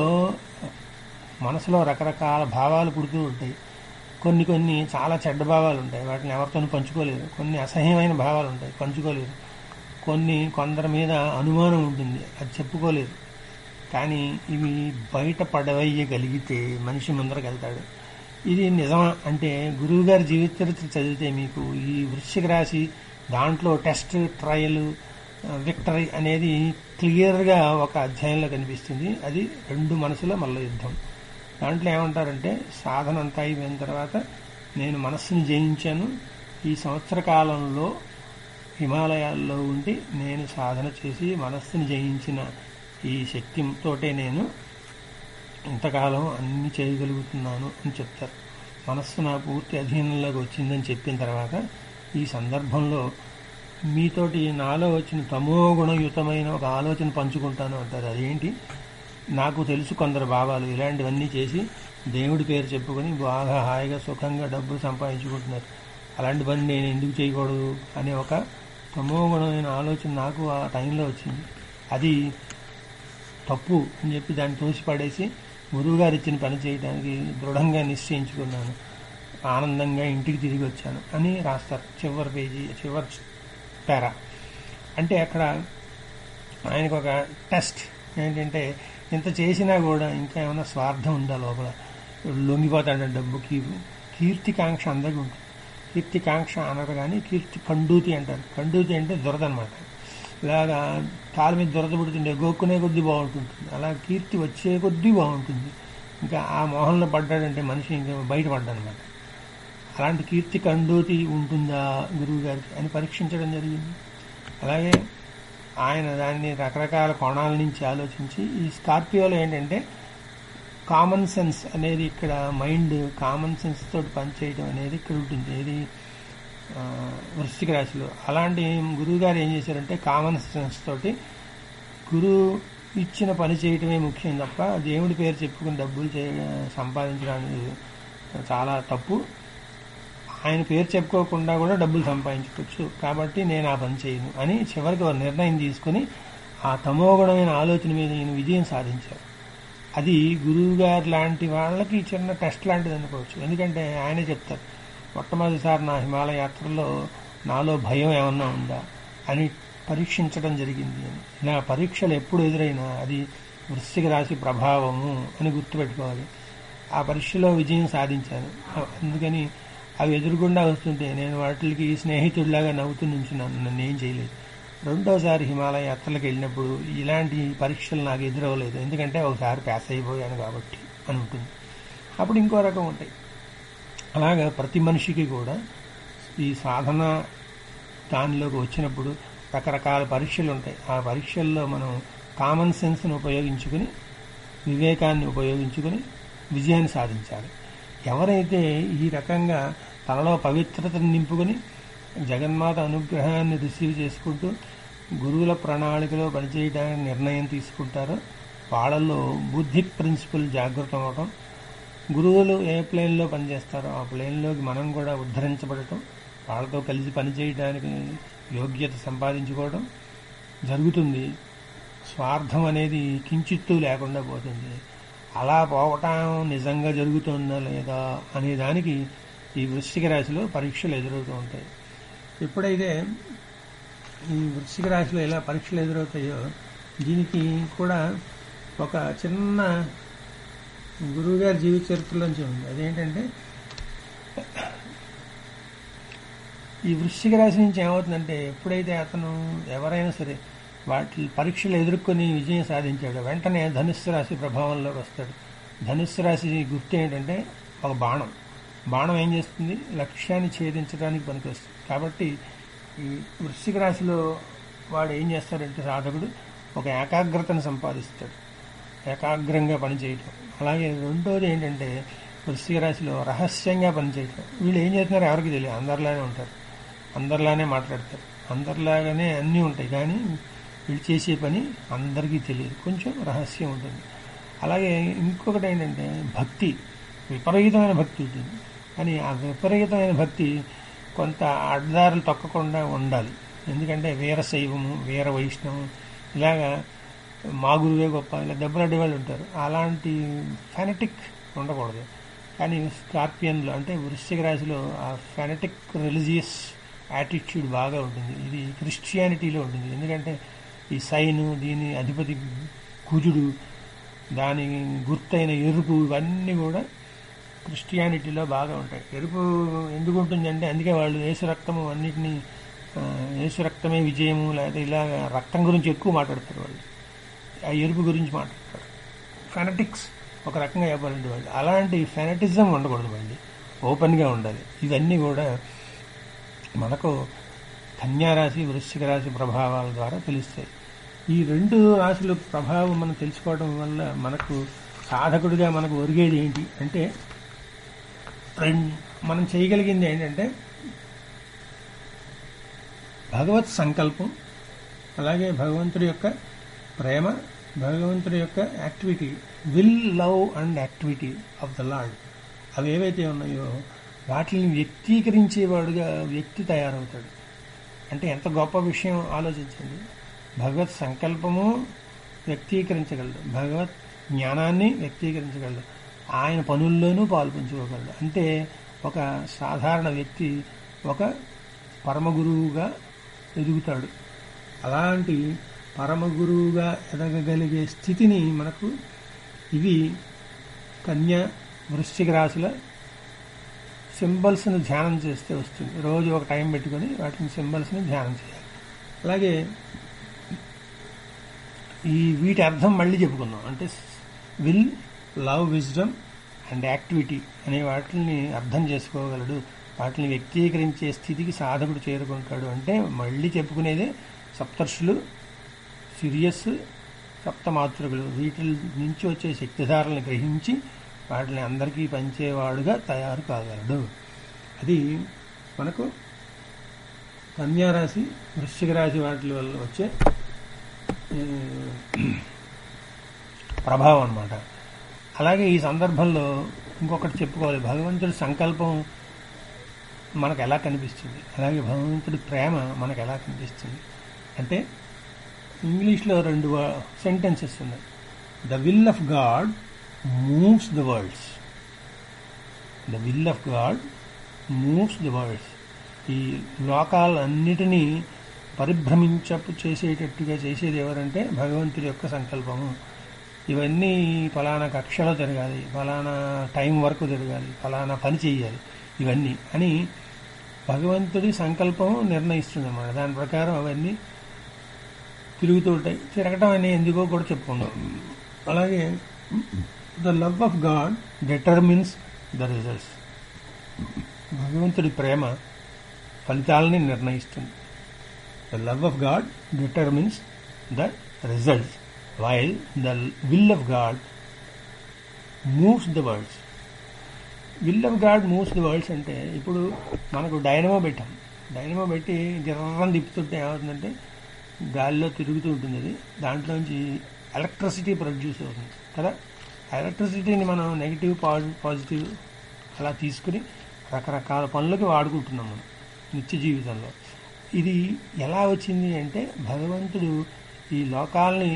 మనసులో రకరకాల భావాలు పుడుతూ ఉంటాయి కొన్ని కొన్ని చాలా చెడ్డ భావాలు ఉంటాయి వాటిని ఎవరితోనూ పంచుకోలేరు కొన్ని అసహ్యమైన భావాలు ఉంటాయి పంచుకోలేరు కొన్ని కొందరి మీద అనుమానం ఉంటుంది అది చెప్పుకోలేరు కానీ ఇవి బయట పడవేయగలిగితే మనిషి ముందరకు వెళ్తాడు ఇది నిజమా అంటే గురువుగారి జీవిత చరిత్ర చదివితే మీకు ఈ వృశ్చిక రాశి దాంట్లో టెస్ట్ ట్రయల్ విక్టరీ అనేది క్లియర్గా ఒక అధ్యాయంలో కనిపిస్తుంది అది రెండు మనసులో మల్ల యుద్ధం దాంట్లో ఏమంటారంటే సాధన అంతా అయిపోయిన తర్వాత నేను మనస్సుని జయించాను ఈ సంవత్సర కాలంలో హిమాలయాల్లో ఉండి నేను సాధన చేసి మనస్సుని జయించిన ఈ శక్తితోటే నేను ఇంతకాలం అన్ని చేయగలుగుతున్నాను అని చెప్తారు మనస్సు నా పూర్తి అధీనంలోకి వచ్చిందని చెప్పిన తర్వాత ఈ సందర్భంలో మీతోటి నాలో వచ్చిన తమో గుణయుతమైన ఒక ఆలోచన పంచుకుంటాను అంటారు అదేంటి నాకు తెలుసు కొందరు భావాలు ఇలాంటివన్నీ చేసి దేవుడి పేరు చెప్పుకొని బాగా హాయిగా సుఖంగా డబ్బులు సంపాదించుకుంటున్నారు అలాంటి పని నేను ఎందుకు చేయకూడదు అనే ఒక తమో గుణమైన ఆలోచన నాకు ఆ టైంలో వచ్చింది అది తప్పు అని చెప్పి దాన్ని తోసిపడేసి గురువుగారు ఇచ్చిన పని చేయడానికి దృఢంగా నిశ్చయించుకున్నాను ఆనందంగా ఇంటికి తిరిగి వచ్చాను అని రాస్తారు చివరి పేజీ చివరి పేరా అంటే అక్కడ ఆయనకు ఒక టెస్ట్ ఏంటంటే ఇంత చేసినా కూడా ఇంకా ఏమైనా స్వార్థం ఉందా లోపల లొంగిపోతాడు డబ్బుకి కీర్తికాంక్ష అందరికీ ఉంటుంది కీర్తికాంక్ష అనరు కానీ కీర్తి కండూతి అంటారు కండూతి అంటే దురదనమాట ఇలాగా కాలు మీద దురద పుడుతుండే గోక్కునే కొద్దీ బాగుంటుంది అలా కీర్తి వచ్చే కొద్దీ బాగుంటుంది ఇంకా ఆ మోహంలో పడ్డాడంటే మనిషి ఇంకా బయటపడ్డానమాట అలాంటి కీర్తి కండూతి ఉంటుందా గురువు గారికి అని పరీక్షించడం జరిగింది అలాగే ఆయన దాన్ని రకరకాల కోణాల నుంచి ఆలోచించి ఈ స్కార్పియోలో ఏంటంటే కామన్ సెన్స్ అనేది ఇక్కడ మైండ్ కామన్ సెన్స్ తోటి పనిచేయడం అనేది ఇక్కడ ఉంటుంది ఏది ఆ, వృశ్చిక రాశిలో అలాంటి గురువు గారు ఏం చేశారంటే కామన్ సెన్స్ తోటి గురువు ఇచ్చిన పని చేయటమే ముఖ్యం తప్ప దేవుడి పేరు చెప్పుకుని డబ్బులు చేయ సంపాదించడానికి చాలా తప్పు ఆయన పేరు చెప్పుకోకుండా కూడా డబ్బులు సంపాదించుకోవచ్చు కాబట్టి నేను ఆ పని చేయను అని చివరికి ఒక నిర్ణయం తీసుకుని ఆ తమోగుణమైన ఆలోచన మీద ఈయన విజయం సాధించారు అది గురువు గారు లాంటి వాళ్ళకి చిన్న టెస్ట్ లాంటిది అనుకోవచ్చు ఎందుకంటే ఆయనే చెప్తారు మొట్టమొదటిసారి నా హిమాలయ యాత్రలో నాలో భయం ఏమన్నా ఉందా అని పరీక్షించడం జరిగింది అని ఇలా పరీక్షలు ఎప్పుడు ఎదురైనా అది వృశ్చిక రాశి ప్రభావము అని గుర్తుపెట్టుకోవాలి ఆ పరీక్షలో విజయం సాధించాను అందుకని అవి ఎదురుగుండా వస్తుంటే నేను వాటికి స్నేహితుడిలాగా నవ్వుతూ నుంచున్నాను నన్ను ఏం చేయలేదు రెండోసారి హిమాలయ యాత్రలకు వెళ్ళినప్పుడు ఇలాంటి పరీక్షలు నాకు ఎదురవ్వలేదు ఎందుకంటే ఒకసారి పాస్ అయిపోయాను కాబట్టి అని ఉంటుంది అప్పుడు ఇంకో రకం ఉంటాయి అలాగా ప్రతి మనిషికి కూడా ఈ సాధన దానిలోకి వచ్చినప్పుడు రకరకాల పరీక్షలు ఉంటాయి ఆ పరీక్షల్లో మనం కామన్ సెన్స్ను ఉపయోగించుకుని వివేకాన్ని ఉపయోగించుకుని విజయాన్ని సాధించాలి ఎవరైతే ఈ రకంగా తనలో పవిత్రతను నింపుకొని జగన్మాత అనుగ్రహాన్ని రిసీవ్ చేసుకుంటూ గురువుల ప్రణాళికలో పనిచేయడానికి నిర్ణయం తీసుకుంటారో వాళ్ళల్లో బుద్ధి ప్రిన్సిపల్ జాగృతం అవటం గురువులు ఏ ప్లేన్లో పనిచేస్తారో ఆ ప్లేన్లోకి మనం కూడా ఉద్ధరించబడటం వాళ్ళతో కలిసి పనిచేయడానికి యోగ్యత సంపాదించుకోవడం జరుగుతుంది స్వార్థం అనేది కించిత్తు లేకుండా పోతుంది అలా పోవటం నిజంగా జరుగుతుందా లేదా అనే దానికి ఈ వృశ్చిక రాశిలో పరీక్షలు ఎదురవుతూ ఉంటాయి ఎప్పుడైతే ఈ వృశ్చిక రాశిలో ఎలా పరీక్షలు ఎదురవుతాయో దీనికి కూడా ఒక చిన్న గురువుగారి జీవిత చరిత్రలోంచి ఉంది అదేంటంటే ఈ వృశ్చిక రాశి నుంచి ఏమవుతుందంటే ఎప్పుడైతే అతను ఎవరైనా సరే వాటి పరీక్షలు ఎదుర్కొని విజయం సాధించాడు వెంటనే ధనుస్సు రాశి ప్రభావంలోకి వస్తాడు ధనుస్సు రాశి గుర్తు ఏంటంటే ఒక బాణం బాణం ఏం చేస్తుంది లక్ష్యాన్ని ఛేదించడానికి పనికొస్తుంది కాబట్టి ఈ వృశ్చిక రాశిలో వాడు ఏం చేస్తాడంటే సాధకుడు ఒక ఏకాగ్రతను సంపాదిస్తాడు ఏకాగ్రంగా పనిచేయటం అలాగే రెండోది ఏంటంటే వృశ్చిక రాశిలో రహస్యంగా పనిచేయటం వీళ్ళు ఏం చేస్తున్నారో ఎవరికి తెలియదు అందరిలానే ఉంటారు అందరిలానే మాట్లాడతారు అందరిలాగానే అన్నీ ఉంటాయి కానీ వీళ్ళు చేసే పని అందరికీ తెలియదు కొంచెం రహస్యం ఉంటుంది అలాగే ఇంకొకటి ఏంటంటే భక్తి విపరీతమైన భక్తి ఉంటుంది కానీ ఆ విపరీతమైన భక్తి కొంత అడ్డారులు తొక్కకుండా ఉండాలి ఎందుకంటే వీర శైవము వీర వైష్ణవం ఇలాగా మా గురువే గొప్ప ఇలా దెబ్బలాడే వాళ్ళు ఉంటారు అలాంటి ఫెనటిక్ ఉండకూడదు కానీ స్కార్పియన్లో అంటే వృశ్చిక రాశిలో ఆ ఫెనటిక్ రిలీజియస్ యాటిట్యూడ్ బాగా ఉంటుంది ఇది క్రిస్టియానిటీలో ఉంటుంది ఎందుకంటే ఈ సైను దీని అధిపతి కుజుడు దాని గుర్తైన ఎరుపు ఇవన్నీ కూడా క్రిస్టియానిటీలో బాగా ఉంటాయి ఎరుపు ఎందుకు ఉంటుందంటే అందుకే వాళ్ళు యేసు రక్తము అన్నిటినీ ఆ, యేసు రక్తమే విజయము లేదా ఇలా రక్తం గురించి ఎక్కువ మాట్లాడతారు వాళ్ళు ఆ ఎరుపు గురించి మాట్లాడతారు ఫెనటిక్స్ ఒక రకంగా చెప్పాలంటే వాళ్ళు అలాంటి ఫెనటిజం ఉండకూడదు మళ్ళీ ఓపెన్గా ఉండాలి ఇవన్నీ కూడా మనకు కన్యారాశి వృశ్చిక రాశి ప్రభావాల ద్వారా తెలుస్తాయి ఈ రెండు రాశుల ప్రభావం మనం తెలుసుకోవడం వల్ల మనకు సాధకుడిగా మనకు ఒరిగేది ఏంటి అంటే రెండు మనం చేయగలిగింది ఏంటంటే భగవత్ సంకల్పం అలాగే భగవంతుడి యొక్క ప్రేమ భగవంతుడి యొక్క activity will love and activity of the lord అవి ఏవైతే ఉన్నాయో వాటిని వ్యక్తీకరించేవాడుగా వ్యక్తి తయారవుతాడు అంటే ఎంత గొప్ప విషయం ఆలోచించండి భగవత్ సంకల్పము వ్యక్తీకరించగలడు భగవత్ జ్ఞానాన్ని వ్యక్తీకరించగలడు ఆయన పనుల్లోనూ పాల్పంచుకోగలడు అంటే ఒక సాధారణ వ్యక్తి ఒక పరమ గురువుగా ఎదుగుతాడు అలాంటి పరమ గురువుగా ఎదగగలిగే స్థితిని మనకు ఇవి కన్య వృశ్చిక రాశుల సింబల్స్ని ధ్యానం చేస్తే వస్తుంది రోజు ఒక టైం పెట్టుకొని వాటిని సింబల్స్ని ధ్యానం చేయాలి అలాగే ఈ వీటి అర్థం మళ్ళీ చెప్పుకుందాం అంటే will love wisdom and activity అనే వాటిని అర్థం చేసుకోగలడు వాటిని వ్యక్తీకరించే స్థితికి సాధకుడు చేరుకుంటాడు అంటే మళ్ళీ చెప్పుకునేదే సప్తర్షులు సిరియస్ సప్తమాతృకులు వీటి నుంచి వచ్చే శక్తిధారలను గ్రహించి వాటిని అందరికీ పంచేవాడుగా తయారు కాగలడు అది మనకు కన్యారాశి వృశ్చిక రాశి వాటి వల్ల వచ్చే ఏ, ప్రభావం అన్నమాట అలాగే ఈ సందర్భంలో ఇంకొకటి చెప్పుకోవాలి భగవంతుడి సంకల్పం మనకు ఎలా కనిపిస్తుంది అలాగే భగవంతుడి ప్రేమ మనకు ఎలా కనిపిస్తుంది అంటే ఇంగ్లీష్లో రెండు సెంటెన్సెస్ ఉన్నాయి the will of God moves the worlds the will of God moves the worlds ఈ లోకాలన్నిటినీ పరిభ్రమించపు చేసేటట్టుగా చేసేది ఎవరంటే భగవంతుడి యొక్క సంకల్పము ఇవన్నీ ఫలానా కక్షలో జరగాలి ఫలానా టైం వరకు జరగాలి ఫలానా పని చేయాలి ఇవన్నీ అని భగవంతుడి సంకల్పం నిర్ణయిస్తుంది అన్నమాట దాని ప్రకారం అవన్నీ తిరుగుతూ ఉంటాయి తిరగటం అనే ఎందుకో కూడా చెప్పుకున్నాం అలాగే the love of God determines the results భగవంతుడి ప్రేమ ఫలితాలని నిర్ణయిస్తుంది the love of God determines the results while the will of God moves the words will of God moves the worlds అంటే ఇప్పుడు మనకు డైనమో పెట్టాం డైనమో పెట్టి గిర్రం తిప్పుతుంటే ఏమవుతుందంటే గాలిలో తిరుగుతూ ఉంటుంది అది దాంట్లోంచి ఎలక్ట్రిసిటీ ప్రొడ్యూస్ అవుతుంది కదా ఎలక్ట్రిసిటీని మనం నెగిటివ్ పాజిటివ్ అలా తీసుకుని రకరకాల పనులకి వాడుకుంటున్నాం మనం నిత్య జీవితంలో ఇది ఎలా వచ్చింది అంటే భగవంతుడు ఈ లోకాల్ని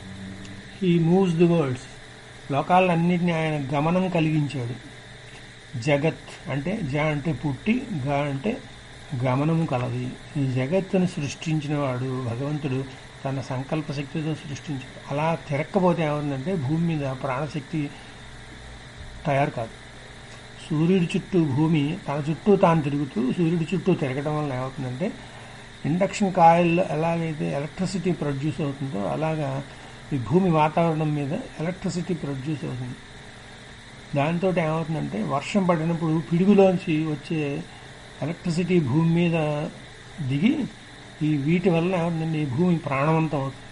ఈ మూవ్స్ ది వరల్డ్స్ లోకాలన్నింటినీ ఆయన గమనం కలిగించాడు జగత్ అంటే జ అంటే పుట్టి గ అంటే గమనము కలది ఈ జగత్తును సృష్టించిన వాడు భగవంతుడు తన సంకల్ప శక్తితో సృష్టించాడు అలా తిరక్కపోతే ఏముందంటే భూమి మీద ప్రాణశక్తి తయారు కాదు సూర్యుడి చుట్టూ భూమి తన చుట్టూ తాను తిరుగుతూ సూర్యుడి చుట్టూ తిరగడం వల్ల ఏమవుతుందంటే ఇండక్షన్ కాయిల్లో ఎలాగైతే ఎలక్ట్రిసిటీ ప్రొడ్యూస్ అవుతుందో అలాగా ఈ భూమి వాతావరణం మీద ఎలక్ట్రిసిటీ ప్రొడ్యూస్ అవుతుంది దాంతో ఏమవుతుందంటే వర్షం పడినప్పుడు పిడుగులోంచి వచ్చే ఎలక్ట్రిసిటీ భూమి మీద దిగి ఈ వీటి వల్ల ఏమవుతుందంటే ఈ భూమి ప్రాణవంతం అవుతుంది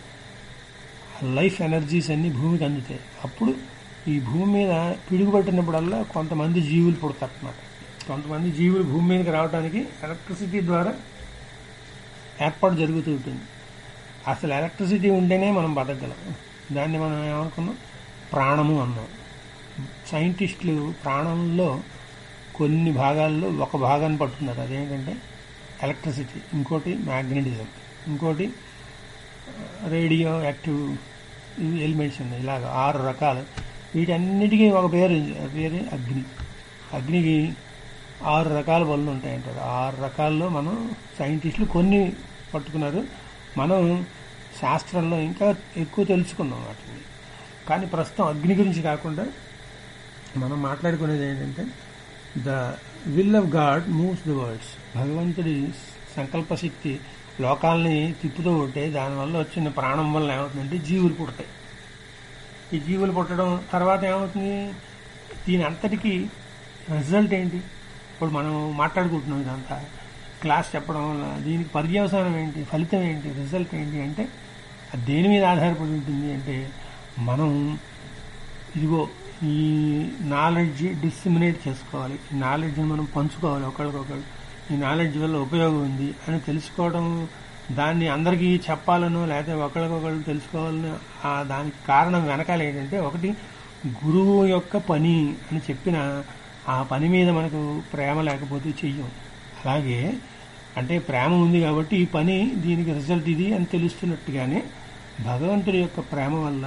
లైఫ్ ఎనర్జీస్ అన్ని భూమికి అందుతాయి అప్పుడు ఈ భూమి మీద పిడుగు పట్టినప్పుడల్లా కొంతమంది జీవులు పుడతారు అన్నమాట కొంతమంది జీవులు భూమి మీదకి రావడానికి ఎలక్ట్రిసిటీ ద్వారా ఏర్పాటు జరుగుతూ ఉంటుంది అసలు ఎలక్ట్రిసిటీ ఉంటేనే మనం బతకగలం దాన్ని మనం ఏమనుకున్నాం ప్రాణము అన్నాం సైంటిస్టులు ప్రాణంలో కొన్ని భాగాల్లో ఒక భాగాన్ని పట్టుకున్నారు అదేంటంటే ఎలక్ట్రిసిటీ ఇంకోటి మ్యాగ్నెటిజం ఇంకోటి రేడియో యాక్టివ్ ఎలిమెంట్స్ ఉన్నాయి ఇలాగ ఆరు రకాలు వీటన్నిటికీ ఒక పేరు ఉంది ఆ పేరు అగ్ని అగ్నికి ఆరు రకాల పనులు ఉంటాయంటారు ఆరు రకాల్లో మనం సైంటిస్టులు కొన్ని పట్టుకున్నారు మనం శాస్త్రంలో ఇంకా ఎక్కువ తెలుసుకున్నాం వాటిని కానీ ప్రస్తుతం అగ్ని గురించి కాకుండా మనం మాట్లాడుకునేది ఏంటంటే the will of God moves the words భగవంతుడి సంకల్ప శక్తి లోకాలని తిప్పుతూ ఉంటే దానివల్ల వచ్చిన ప్రాణం వల్ల ఏమవుతుందంటే జీవులు పుడతాయి ఈ జీవులు పుట్టడం తర్వాత ఏమవుతుంది దీని అంతటికి రిజల్ట్ ఏంటి ఇప్పుడు మనం మాట్లాడుకుంటున్నాం ఇదంతా క్లాస్ చెప్పడం వల్ల దీనికి పర్యవసానం ఏంటి ఫలితం ఏంటి రిజల్ట్ ఏంటి అంటే అది దేని మీద ఆధారపడి ఉంటుంది అంటే మనం ఇదిగో ఈ నాలెడ్జ్ డిస్మినేట్ చేసుకోవాలి ఈ నాలెడ్జ్ని మనం పంచుకోవాలి ఒకరికొకరు ఈ నాలెడ్జ్ వల్ల ఉపయోగం ఉంది అని తెలుసుకోవడం దాన్ని అందరికీ చెప్పాలనో లేకపోతే ఒకరికొకరు తెలుసుకోవాలనో ఆ దానికి కారణం వెనకాల ఏంటంటే ఒకటి గురువు యొక్క పని అని చెప్పిన ఆ పని మీద మనకు ప్రేమ లేకపోతే చెయ్యం అలాగే అంటే ప్రేమ ఉంది కాబట్టి ఈ పని దీనికి రిజల్ట్ ఇది అని తెలుస్తున్నట్టుగానే భగవంతుడి యొక్క ప్రేమ వల్ల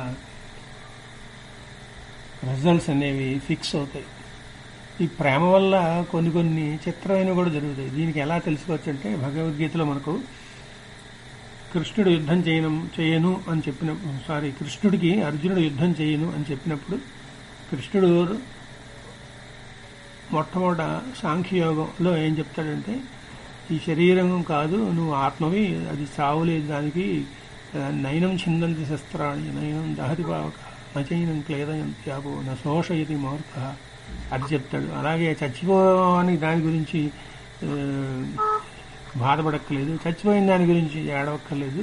రిజల్ట్స్ అనేవి ఫిక్స్ అవుతాయి ఈ ప్రేమ వల్ల కొన్ని కొన్ని చిత్రమైనవి కూడా జరుగుతాయి దీనికి ఎలా తెలుసుకోవచ్చు అంటే భగవద్గీతలో మనకు కృష్ణుడు యుద్ధం చేయను చేయను అని చెప్పిన సారీ కృష్ణుడికి అర్జునుడు యుద్ధం చేయను అని చెప్పినప్పుడు కృష్ణుడు మొట్టమొదట సాంఖ్యయోగంలో ఏం చెప్తాడంటే ఈ శరీరం కాదు నువ్వు ఆత్మవి అది చావులేదు దానికి ఆ, నయనం చిందంతి శస్త్రాన్ని నయనం దహతి పావక నచైనం క్లేదయం త్యాగో న శోషయతి మూర్ఖ అది చెప్తాడు అలాగే చచ్చిపోవని దాని గురించి ఆ, బాధపడక్కర్లేదు చచ్చిపోయిన దాని గురించి ఏడవక్కర్లేదు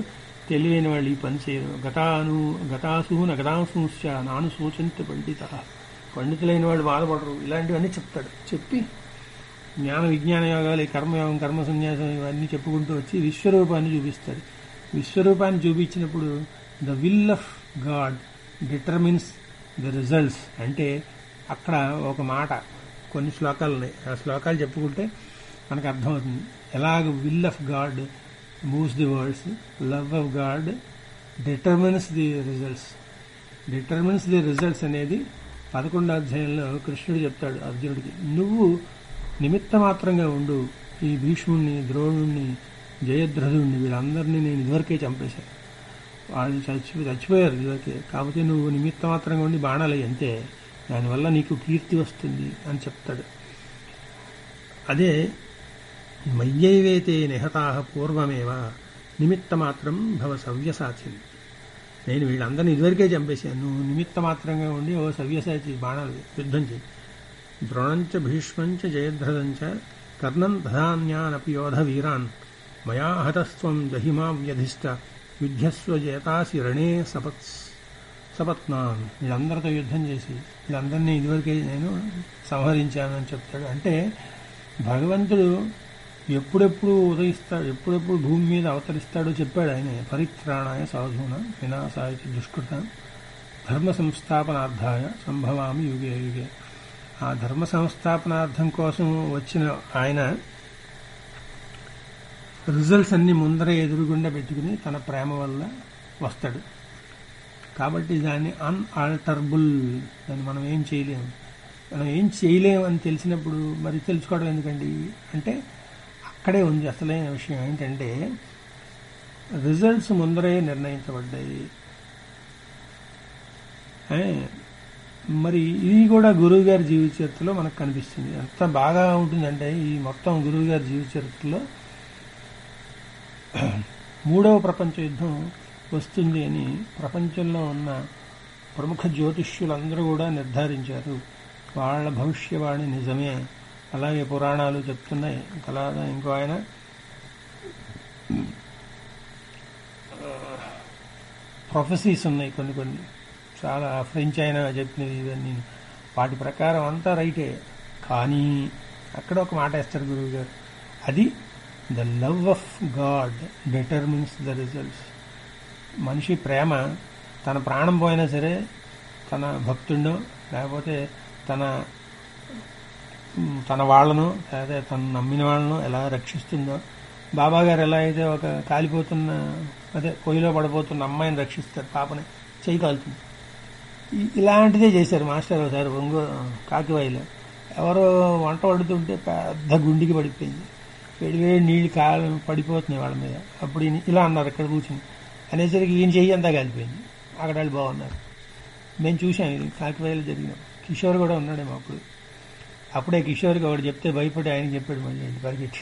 తెలివైన వాళ్ళు ఈ పని చేయరు గతాను గతాసూన గతాసూశ్చ నాను సూచంత పండిత పండితులైన వాళ్ళు బాధపడరు ఇలాంటివన్నీ చెప్తాడు చెప్పి జ్ఞాన విజ్ఞాన యోగాలు ఈ కర్మయోగం కర్మ సన్యాసం ఇవన్నీ చెప్పుకుంటూ వచ్చి విశ్వరూపాన్ని చూపిస్తాడు విశ్వరూపాన్ని చూపించినప్పుడు the will of God determines the results అంటే అక్కడ ఒక మాట కొన్ని శ్లోకాలు ఉన్నాయి ఆ శ్లోకాలు చెప్పుకుంటే మనకు అర్థమవుతుంది ఎలాగ will of God moves the words love of God determines the results determines the results అనేది పదకొండో అధ్యాయంలో కృష్ణుడు చెప్తాడు అర్జునుడికి నువ్వు నిమిత్త మాత్రంగా ఉండు ఈ భీష్ముడిని ద్రోణుణ్ణి జయద్రథుడిని వీళ్ళందరినీ నేను ఇదివరకే చంపేశాను వాళ్ళు చచ్చి చచ్చిపోయారు ఇదివరకే కాకపోతే నువ్వు నిమిత్త మాత్రంగా ఉండి బాణాలు అంతే దానివల్ల నీకు కీర్తి వస్తుంది అని చెప్తాడు అదే మయ్యైవేతే నిహతా పూర్వమేవ నిమిత్త మాత్రం భవ సవ్యసాచి నేను వీళ్ళందరినీ ఇదివరకే చంపేశాను నువ్వు నిమిత్త మాత్రంగా ఉండి ఓ సవ్యసాచి బాణాలు యుద్ధం చేయి ద్రోణంచ భీష్మంచ జయద్రథంచ కర్ణం దధాన్యానపి యోధ వీరాన్ మయా హతస్వం జహిమా వ్యధిష్ట యుద్ధస్వ జయతాసి రణే సపత్ సపత్నాన్ వీళ్ళందరితో యుద్ధం చేసి వీళ్ళందరినీ ఇదివరకే నేను సంహరించాను అని చెప్తాడు అంటే భగవంతుడు ఎప్పుడెప్పుడు ఉదయిస్తాడు ఎప్పుడెప్పుడు భూమి మీద అవతరిస్తాడో చెప్పాడు ఆయన పరిత్రాణాయ సాధూన వినాశాయ చ దుష్కృత ధర్మ సంస్థాపనార్థాయ సంభవామి యుగే యుగే ఆ ధర్మ సంస్థాపనార్థం కోసం వచ్చిన ఆయన రిజల్ట్స్ అన్ని ముందర ఎదురుగుండా పెట్టుకుని తన ప్రేమ వల్ల వస్తాడు కాబట్టి దాన్ని అన్ఆల్టరబుల్ దాన్ని మనం ఏం చేయలేము మనం ఏం చేయలేము అని తెలిసినప్పుడు మరి తెలుసుకోవడం ఎందుకండి అంటే అక్కడే ఉంది అసలైన విషయం ఏంటంటే రిజల్ట్స్ ముందరే నిర్ణయించబడ్డాయి ఏ, మరి ఇది కూడా గురువు గారి జీవిత చరిత్రలో మనకు కనిపిస్తుంది ఎంత బాగా ఉంటుందంటే ఈ మొత్తం గురువు గారి జీవిత చరిత్రలో మూడవ ప్రపంచ యుద్ధం వస్తుంది అని ప్రపంచంలో ఉన్న ప్రముఖ జ్యోతిష్యులందరూ కూడా నిర్ధారించారు వాళ్ళ భవిష్యవాణి నిజమే అలాగే పురాణాలు చెప్తున్నాయి అలాగా ఇంకో ఆయన ప్రొఫెసీస్ ఉన్నాయి కొన్ని కొన్ని చాలా ఫ్రెంచ్ అయినా చెప్పినవి ఇవన్నీ వాటి ప్రకారం అంతా రైటే కానీ అక్కడ ఒక మాట వేస్తారు గురువు గారు అది the love of God determines the results మనిషి ప్రేమ తన ప్రాణం పోయినా సరే తన భక్తుడినో లేకపోతే తన తన వాళ్ళను లేదా తను నమ్మిన వాళ్ళను ఎలా రక్షిస్తుందో బాబా గారు ఎలా అయితే ఒక కాలిపోతున్న అదే పొయ్యిలో పడిపోతున్న అమ్మాయిని రక్షిస్తారు పాపని చేయి కాలుతుంది ఇ- ఇలాంటిదే చేశారు మాస్టర్ ఒకసారి ఒంగో కాకివాయిలో ఎవరో వంట వండుతుంటే పెద్ద గుండికి పడిపోయింది వేడి వేడి నీళ్లు కాలు పడిపోతున్నాయి వాళ్ళ మీద అప్పుడు ఈయన ఇలా అన్నారు ఇక్కడ కూర్చుని అనేసరికి ఈయన చెయ్యి అంతా కాలిపోయింది అక్కడ వాళ్ళు బాగున్నారు మేము చూసాం ఇది కాకివాయిలో జరిగిన కిషోర్ కూడా ఉన్నాడేమో అప్పుడు అప్పుడే కిషోర్కి ఒకటి చెప్తే భయపడి ఆయన చెప్పాడు మళ్ళీ ఏంటి పరిగెట్టి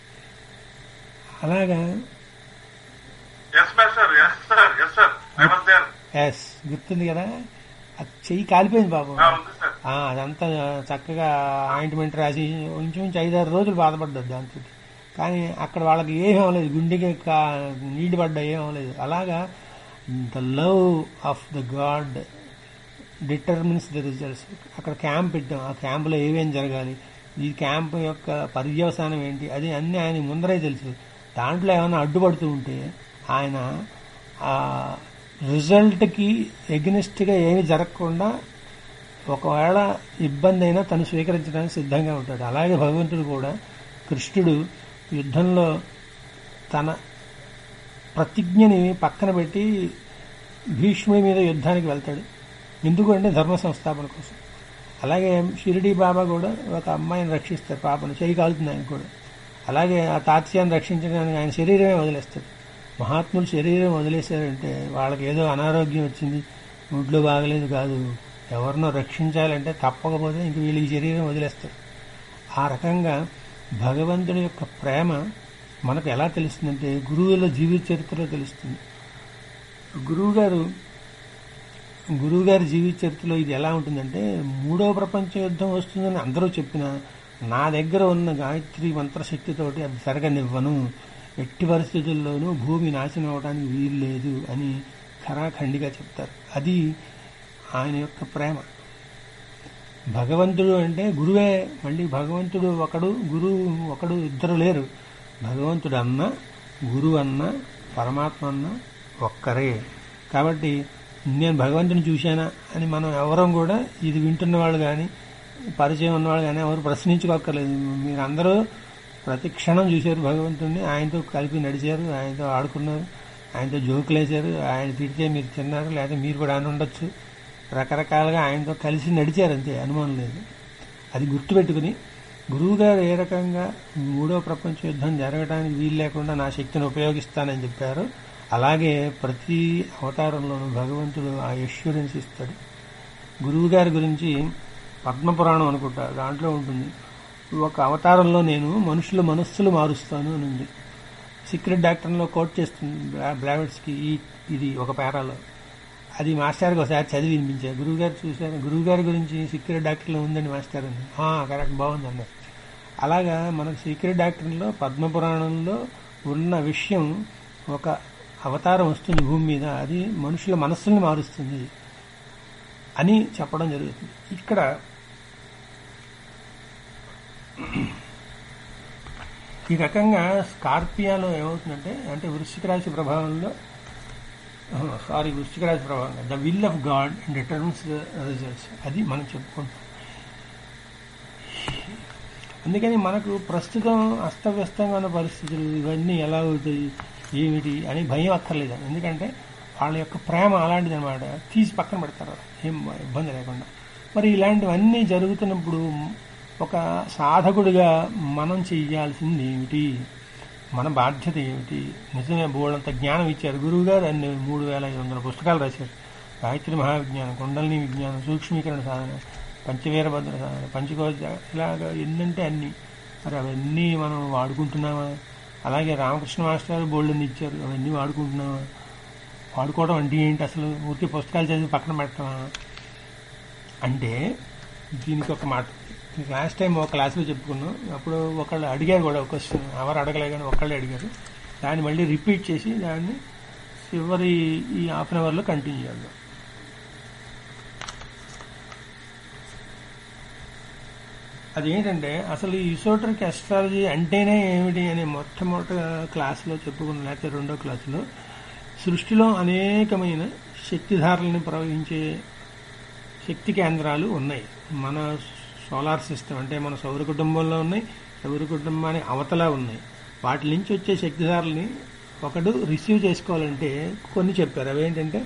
అలాగా Yes, master. Yes, sir. Yes, sir. I was there. Yes గుర్తుంది కదా అది చెయ్యి కాలిపోయింది పాపం Ah, ఉంది sir. ఆ, అదంతా చక్కగా ఆయింట్మెంట్ రాసి ఇంచుమించు ఐదారు రోజులు బాధపడ్డది దాంతో కానీ అక్కడ వాళ్ళకి ఏమీ అవ్వలేదు గుండెకి కా నీళ్ళు పడ్డా ఏం అవ్వలేదు అలాగా the love of the God determines the results అక్కడ క్యాంప్ పెట్టాం ఆ క్యాంపులో ఏమేం జరగాలి ఈ క్యాంప్ యొక్క పర్యవసానం ఏంటి అది అన్ని ఆయన ముందరే తెలుసు దాంట్లో ఏమైనా అడ్డుపడుతూ ఉంటే ఆయన ఆ రిజల్ట్కి ఎగ్నెస్ట్గా ఏమి జరగకుండా ఒకవేళ ఇబ్బంది అయినా తను స్వీకరించడానికి సిద్ధంగా ఉంటాడు అలాగే భగవంతుడు కూడా కృష్ణుడు యుద్ధంలో తన ప్రతిజ్ఞని పక్కన పెట్టి భీష్ముడి మీద యుద్ధానికి వెళ్తాడు ఎందుకంటే ధర్మ సంస్థాపన కోసం అలాగే షిరిడి బాబా కూడా ఒక అమ్మాయిని రక్షిస్తారు పాపను చేయి కాలుతుంది ఆయన కూడా అలాగే ఆ తాత్స్యాన్ని రక్షించడానికి ఆయన శరీరమే వదిలేస్తాడు మహాత్ములు శరీరం వదిలేశారంటే వాళ్ళకి ఏదో అనారోగ్యం వచ్చింది ఒంట్లో బాగలేదు కాదు ఎవరినో రక్షించాలంటే తప్పకపోతే ఇంక వీళ్ళు ఈ శరీరం వదిలేస్తారు ఆ రకంగా భగవంతుడి యొక్క ప్రేమ మనకు ఎలా తెలుస్తుందంటే గురువుల జీవిత చరిత్రలో తెలుస్తుంది గురువు గారు గురువు గారి జీవిత చరిత్రలో ఇది ఎలా ఉంటుందంటే మూడవ ప్రపంచ యుద్ధం వస్తుందని అందరూ చెప్పినా నా దగ్గర ఉన్న గాయత్రి మంత్రశక్తితోటి అది జరగనివ్వను ఎట్టి పరిస్థితుల్లోనూ భూమి నాశనం అవడానికి వీలు లేదు అని ఖరాఖండిగా చెప్తారు అది ఆయన యొక్క ప్రేమ భగవంతుడు అంటే గురువే మళ్ళీ భగవంతుడు ఒకడు గురువు ఒకడు ఇద్దరు లేరు భగవంతుడు అన్న గురువు అన్న పరమాత్మ అన్న ఒక్కరే కాబట్టి నేను భగవంతుని చూశానా అని మనం ఎవరం కూడా ఇది వింటున్న వాళ్ళు కానీ పరిచయం ఉన్నవాళ్ళు కానీ ఎవరు ప్రశ్నించుకోక్కర్లేదు మీరందరూ ప్రతి క్షణం చూశారు భగవంతుడిని ఆయనతో కలిపి నడిచారు ఆయనతో ఆడుకున్నారు ఆయనతో జోకులు వేశారు ఆయన తిడితే మీరు తిన్నారు లేదా మీరు కూడా అని ఉండొచ్చు రకరకాలుగా ఆయనతో కలిసి నడిచారు అంతే అనుమానం లేదు అది గుర్తుపెట్టుకుని గురువుగారు ఏ రకంగా మూడో ప్రపంచ యుద్ధం జరగడానికి వీలు లేకుండా నా శక్తిని ఉపయోగిస్తానని చెప్పారు అలాగే ప్రతి అవతారంలోనూ భగవంతుడు ఆ ఎష్యూరెన్స్ ఇస్తాడు గురువు గారి గురించి పద్మపురాణం అనుకుంటా దాంట్లో ఉంటుంది ఒక అవతారంలో నేను మనుషుల మనస్సులు మారుస్తాను అని ఉంది సీక్రెట్ డాక్టర్లో కోట్ చేస్తుంది బ్లావెట్స్కి ఈ ఇది ఒక పేరాలో అది మాస్టర్కి ఒకసారి చదివి వినిపించారు గురువుగారు చూశారు గురువుగారి గురించి సీక్రెట్ డాక్టర్లో ఉందండి మాస్టర్ అని "ఆ, కరెక్ట్ బాగుంది అన్నారు అలాగా మనకు సీక్రెట్ డాక్టర్లో పద్మపురాణంలో ఉన్న విషయం ఒక అవతారం వస్తుంది భూమి మీద అది మనుషుల మనస్సుల్ని మారుస్తుంది అని చెప్పడం జరుగుతుంది ఇక్కడ ఈ రకంగా స్కార్పియాలో ఏమవుతుందంటే అంటే వృశ్చిక రాశి ప్రభావంలో సారీ వృశ్చిక రాశి ప్రభావం the will of God determines the results అది మనం చెప్పుకుంటాం అందుకని మనకు ప్రస్తుతం అస్తవ్యస్తంగా ఉన్న పరిస్థితులు ఇవన్నీ ఎలా అవుతాయి ఏమిటి అని భయం అక్కర్లేదు ఎందుకంటే వాళ్ళ యొక్క ప్రేమ అలాంటిది అనమాట తీసి పక్కన పెడతారు ఏం ఇబ్బంది లేకుండా మరి ఇలాంటివన్నీ జరుగుతున్నప్పుడు ఒక సాధకుడిగా మనం చెయ్యాల్సింది ఏమిటి మన బాధ్యత ఏమిటి నిజమే బోడంత జ్ఞానం ఇచ్చారు గురువు గారు అన్ని మూడు వేల ఐదు వందల పుస్తకాలు రాశారు గాయత్రి మహావిజ్ఞానం కుండలిని విజ్ఞానం సూక్ష్మీకరణ సాధన పంచవీరభద్ర సాధన పంచకోశ ఇలాగ ఎన్నంటే అన్ని మరి అవన్నీ మనం వాడుకుంటున్నామా అలాగే రామకృష్ణ మాస్టర్ బోల్డ్ని ఇచ్చారు అవన్నీ వాడుకుంటున్నామా వాడుకోవడం అంటే ఏంటి అసలు ఊరికి పుస్తకాలు చదివి పక్కన పెట్టమా అంటే దీనికి ఒక మాట లాస్ట్ టైం ఒక క్లాస్లో చెప్పుకున్నాం అప్పుడు ఒకళ్ళు అడిగారు కూడా ఒక క్వశ్చన్ ఎవరు అడగలే కానీ ఒకళ్ళే అడిగారు దాన్ని మళ్ళీ రిపీట్ చేసి దాన్ని చివరి ఈ హాఫ్ అన్ అవర్లో కంటిన్యూ చేద్దాం అదేంటంటే అసలు ఈ ఇసోటరిక్ అస్ట్రాలజీ అంటేనే ఏమిటి అనే మొట్టమొదటి క్లాసులో చెప్పుకున్న లేకపోతే రెండో క్లాసులో సృష్టిలో అనేకమైన శక్తిధారలను ప్రవహించే శక్తి కేంద్రాలు ఉన్నాయి మన సోలార్ సిస్టమ్ అంటే మన సౌర కుటుంబంలో ఉన్నాయి సౌర కుటుంబాన్ని అవతల ఉన్నాయి వాటి నుంచి వచ్చే శక్తిధారల్ని ఒకడు రిసీవ్ చేసుకోవాలంటే కొన్ని చెప్పారు అవేంటంటే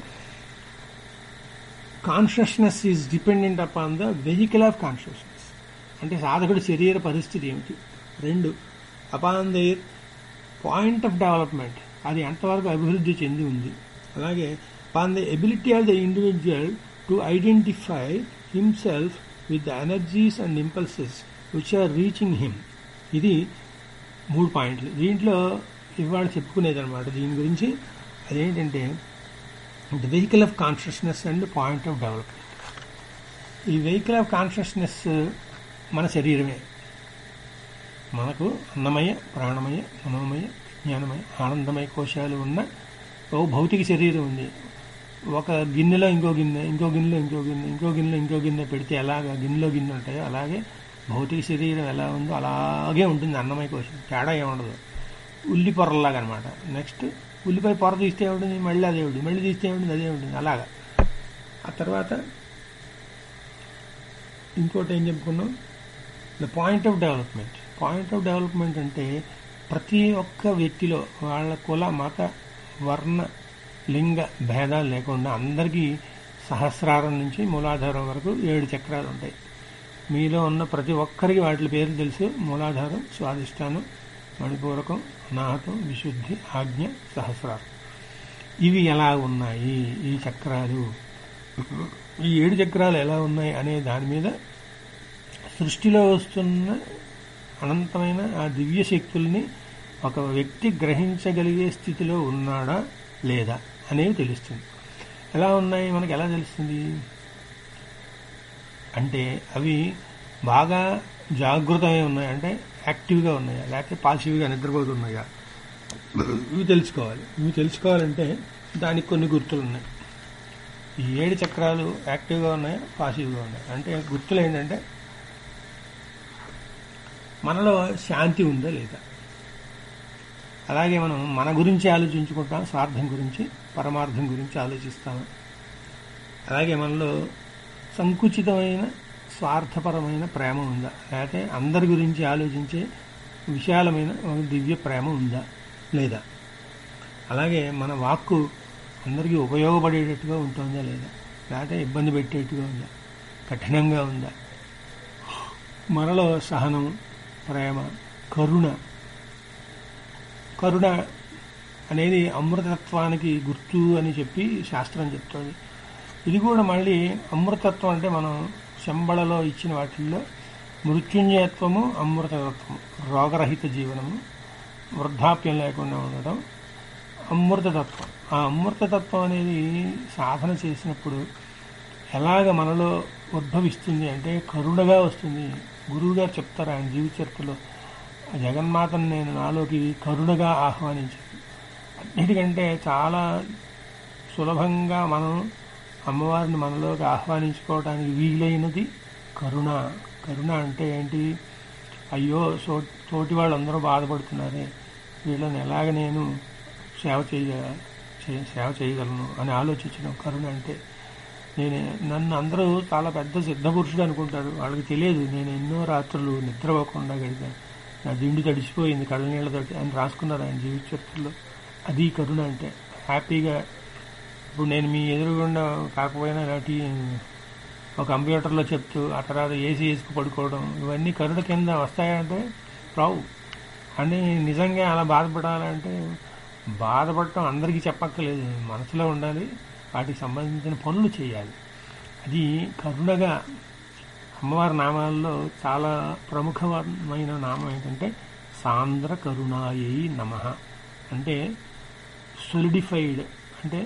consciousness is dependent upon the vehicle of consciousness అంటే సాధకుడి శరీర పరిస్థితి ఏమిటి రెండు upon their point of development అది ఎంతవరకు అభివృద్ధి చెంది ఉంది అలాగే upon the ability of the individual to identify himself with the energies and impulses which are reaching him ఇది మూడు పాయింట్లు దీంట్లో ఇవాళ చెప్పుకునేది అనమాట దీని గురించి అదేంటంటే the vehicle of consciousness and point of development ఈ వెహికల్ ఆఫ్ కాన్షియస్నెస్ మన శరీరమే మనకు అన్నమయ ప్రాణమయ మనోమయ జ్ఞానమయ ఆనందమయ కోశాలు ఉన్న ఓ భౌతిక శరీరం ఉంది ఒక గిన్నెలో ఇంకో గిన్నె ఇంకో గిన్నెలో ఇంకో గిన్నె ఇంకో గిన్నెలో ఇంకో గిన్నె పెడితే ఎలాగ గిన్నెలో గిన్నె ఉంటాయో అలాగే భౌతిక శరీరం ఎలా ఉందో అలాగే ఉంటుంది అన్నమయ కోశం తేడా ఏముండదు ఉల్లి పొరలాగా అనమాట నెక్స్ట్ ఉల్లిపాయ పొర తీస్తే ఉంటుంది మళ్ళీ అదే ఉంటుంది మళ్ళీ తీస్తే ఉంటుంది అదే ఉంటుంది అలాగా ఆ తర్వాత ఇంకోటి ఏం చెప్పుకున్నాం the point of development point of development అంటే ప్రతి ఒక్క వ్యక్తిలో వాళ్ళ కుల మత వర్ణ లింగ భేదాలు లేకుండా అందరికీ సహస్రారం నుంచి మూలాధారం వరకు ఏడు చక్రాలు ఉంటాయి మీలో ఉన్న ప్రతి ఒక్కరికి వాటి పేర్లు తెలుసు మూలాధారం స్వాదిష్టానం మణిపూరకం అనాహతం విశుద్ధి ఆజ్ఞ సహస్రారం ఇవి ఎలా ఉన్నాయి ఈ చక్రాలు ఈ ఏడు చక్రాలు ఎలా ఉన్నాయి అనే దాని మీద సృష్టిలో వస్తున్న అనంతమైన ఆ దివ్య శక్తుల్ని ఒక వ్యక్తి గ్రహించగలిగే స్థితిలో ఉన్నాడా లేదా అనేవి తెలుస్తుంది ఎలా ఉన్నాయి మనకు ఎలా తెలుస్తుంది అంటే అవి బాగా జాగృతమై ఉన్నాయి అంటే యాక్టివ్గా ఉన్నాయా లేకపోతే పాసివ్గా నిద్రపోతున్నాయా ఇవి తెలుసుకోవాలి ఇవి తెలుసుకోవాలంటే దానికి కొన్ని గుర్తులు ఉన్నాయి ఈ ఏడు చక్రాలు యాక్టివ్గా ఉన్నాయి పాసివ్గా ఉన్నాయి అంటే గుర్తులు ఏంటంటే మనలో శాంతి ఉందా లేదా అలాగే మనం మన గురించి ఆలోచించుకుంటాం స్వార్థం గురించి పరమార్థం గురించి ఆలోచిస్తాము అలాగే మనలో సంకుచితమైన స్వార్థపరమైన ప్రేమ ఉందా లేకపోతే అందరి గురించి ఆలోచించే విశాలమైన ఒక దివ్య ప్రేమ ఉందా లేదా అలాగే మన వాక్కు అందరికీ ఉపయోగపడేటట్టుగా ఉంటుందా లేదా లేకపోతే ఇబ్బంది పెట్టేట్టుగా ఉందా కఠినంగా ఉందా మనలో సహనం ప్రేమ కరుణ కరుణ అనేది అమృతత్వానికి గుర్తు అని చెప్పి శాస్త్రం చెప్తోంది ఇది కూడా మళ్ళీ అమృతత్వం అంటే మనం శంబళలో ఇచ్చిన వాటిల్లో మృత్యుంజయత్వము అమృతతత్వము రోగరహిత జీవనము వృద్ధాప్యం లేకుండా ఉండడం అమృతతత్వం ఆ అమృతతత్వం అనేది సాధన చేసినప్పుడు ఎలాగ మనలో ఉద్భవిస్తుంది అంటే కరుణగా వస్తుంది గురువు గారు చెప్తారు ఆయన జీవిత చరిత్రలో ఆ జగన్మాతను నేను నాలోకి కరుణగా ఆహ్వానించాను అన్నిటికంటే చాలా సులభంగా మనం అమ్మవారిని మనలోకి ఆహ్వానించుకోవడానికి వీలైనది కరుణ కరుణ అంటే ఏంటి అయ్యో సో తోటి వాళ్ళందరూ బాధపడుతున్నారే వీళ్ళని ఎలాగ నేను సేవ చేయ చే- సేవ చేయగలను అని ఆలోచించడం కరుణ అంటే నేను నన్ను అందరూ చాలా పెద్ద సిద్ధపురుషుడు అనుకుంటారు వాళ్ళకి తెలియదు నేను ఎన్నో రాత్రులు నిద్రపోకుండా గడిపాను నా దిండు తడిసిపోయింది కళ్ళ నీళ్ళతోటి అని రాసుకున్నారు ఆయన జీవిత చరిత్రలో అది కరుణ అంటే హ్యాపీగా ఇప్పుడు నేను మీ ఎదురుగుండా కాకపోయినా ఇలాంటి ఒక కంప్యూటర్లో చెప్తూ ఆ తర్వాత ఏసీ వేసుకు పడుకోవడం ఇవన్నీ కరుణ కింద వస్తాయంటే రావు అని నిజంగా అలా బాధపడాలంటే బాధపడటం అందరికీ చెప్పక్కర్లేదు మనసులో ఉండాలి వాటికి సంబంధించిన పనులు చేయాలి అది కరుణగా అమ్మవారి నామాల్లో చాలా ప్రముఖమైన నామం ఏంటంటే సాంద్ర కరుణాయై నమ అంటే సొలిడిఫైడ్ అంటే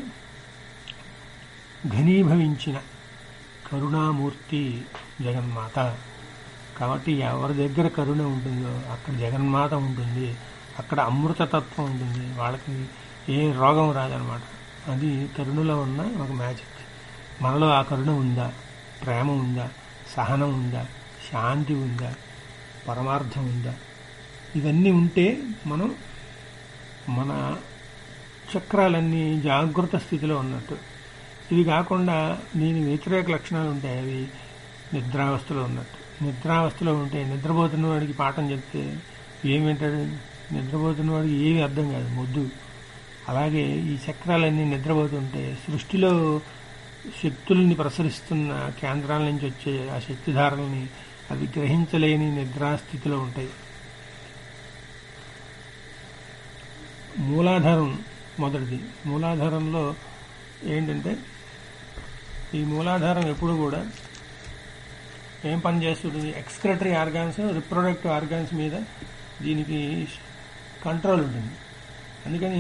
ఘనీభవించిన కరుణామూర్తి జగన్మాత కాబట్టి ఎవరి దగ్గర కరుణ ఉంటుందో అక్కడ జగన్మాత ఉంటుంది అక్కడ అమృతతత్వం ఉంటుంది వాళ్ళకి ఏ రోగం రాదనమాట అది కరుణలో ఉన్న ఒక మ్యాజిక్ మనలో ఆ కరుణ ఉందా ప్రేమ ఉందా సహనం ఉందా శాంతి ఉందా పరమార్థం ఉందా ఇవన్నీ ఉంటే మనం మన చక్రాలన్నీ జాగ్రత్త స్థితిలో ఉన్నట్టు ఇవి కాకుండా దీని వ్యతిరేక లక్షణాలు ఉంటాయి అవి నిద్రావస్థలో ఉన్నట్టు నిద్రావస్థలో ఉంటే నిద్రపోతున్న వాడికి పాఠం చెప్తే ఏం వింటాడు నిద్రపోతున్న వాడికి ఏమీ అర్థం కాదు మొద్దు అలాగే ఈ చక్రాలన్నీ నిద్రపోతుంటే సృష్టిలో శక్తుల్ని ప్రసరిస్తున్న కేంద్రాల నుంచి వచ్చే ఆ శక్తిధారల్ని అవి గ్రహించలేని నిద్రాస్థితిలో ఉంటాయి మూలాధారం మొదటిది మూలాధారంలో ఏంటంటే ఈ మూలాధారం ఎప్పుడు కూడా ఏం పని చేస్తుంది ఎక్స్క్రెటరీ ఆర్గాన్స్ రిప్రొడక్టివ్ ఆర్గాన్స్ మీద దీనికి కంట్రోల్ ఉంటుంది అందుకని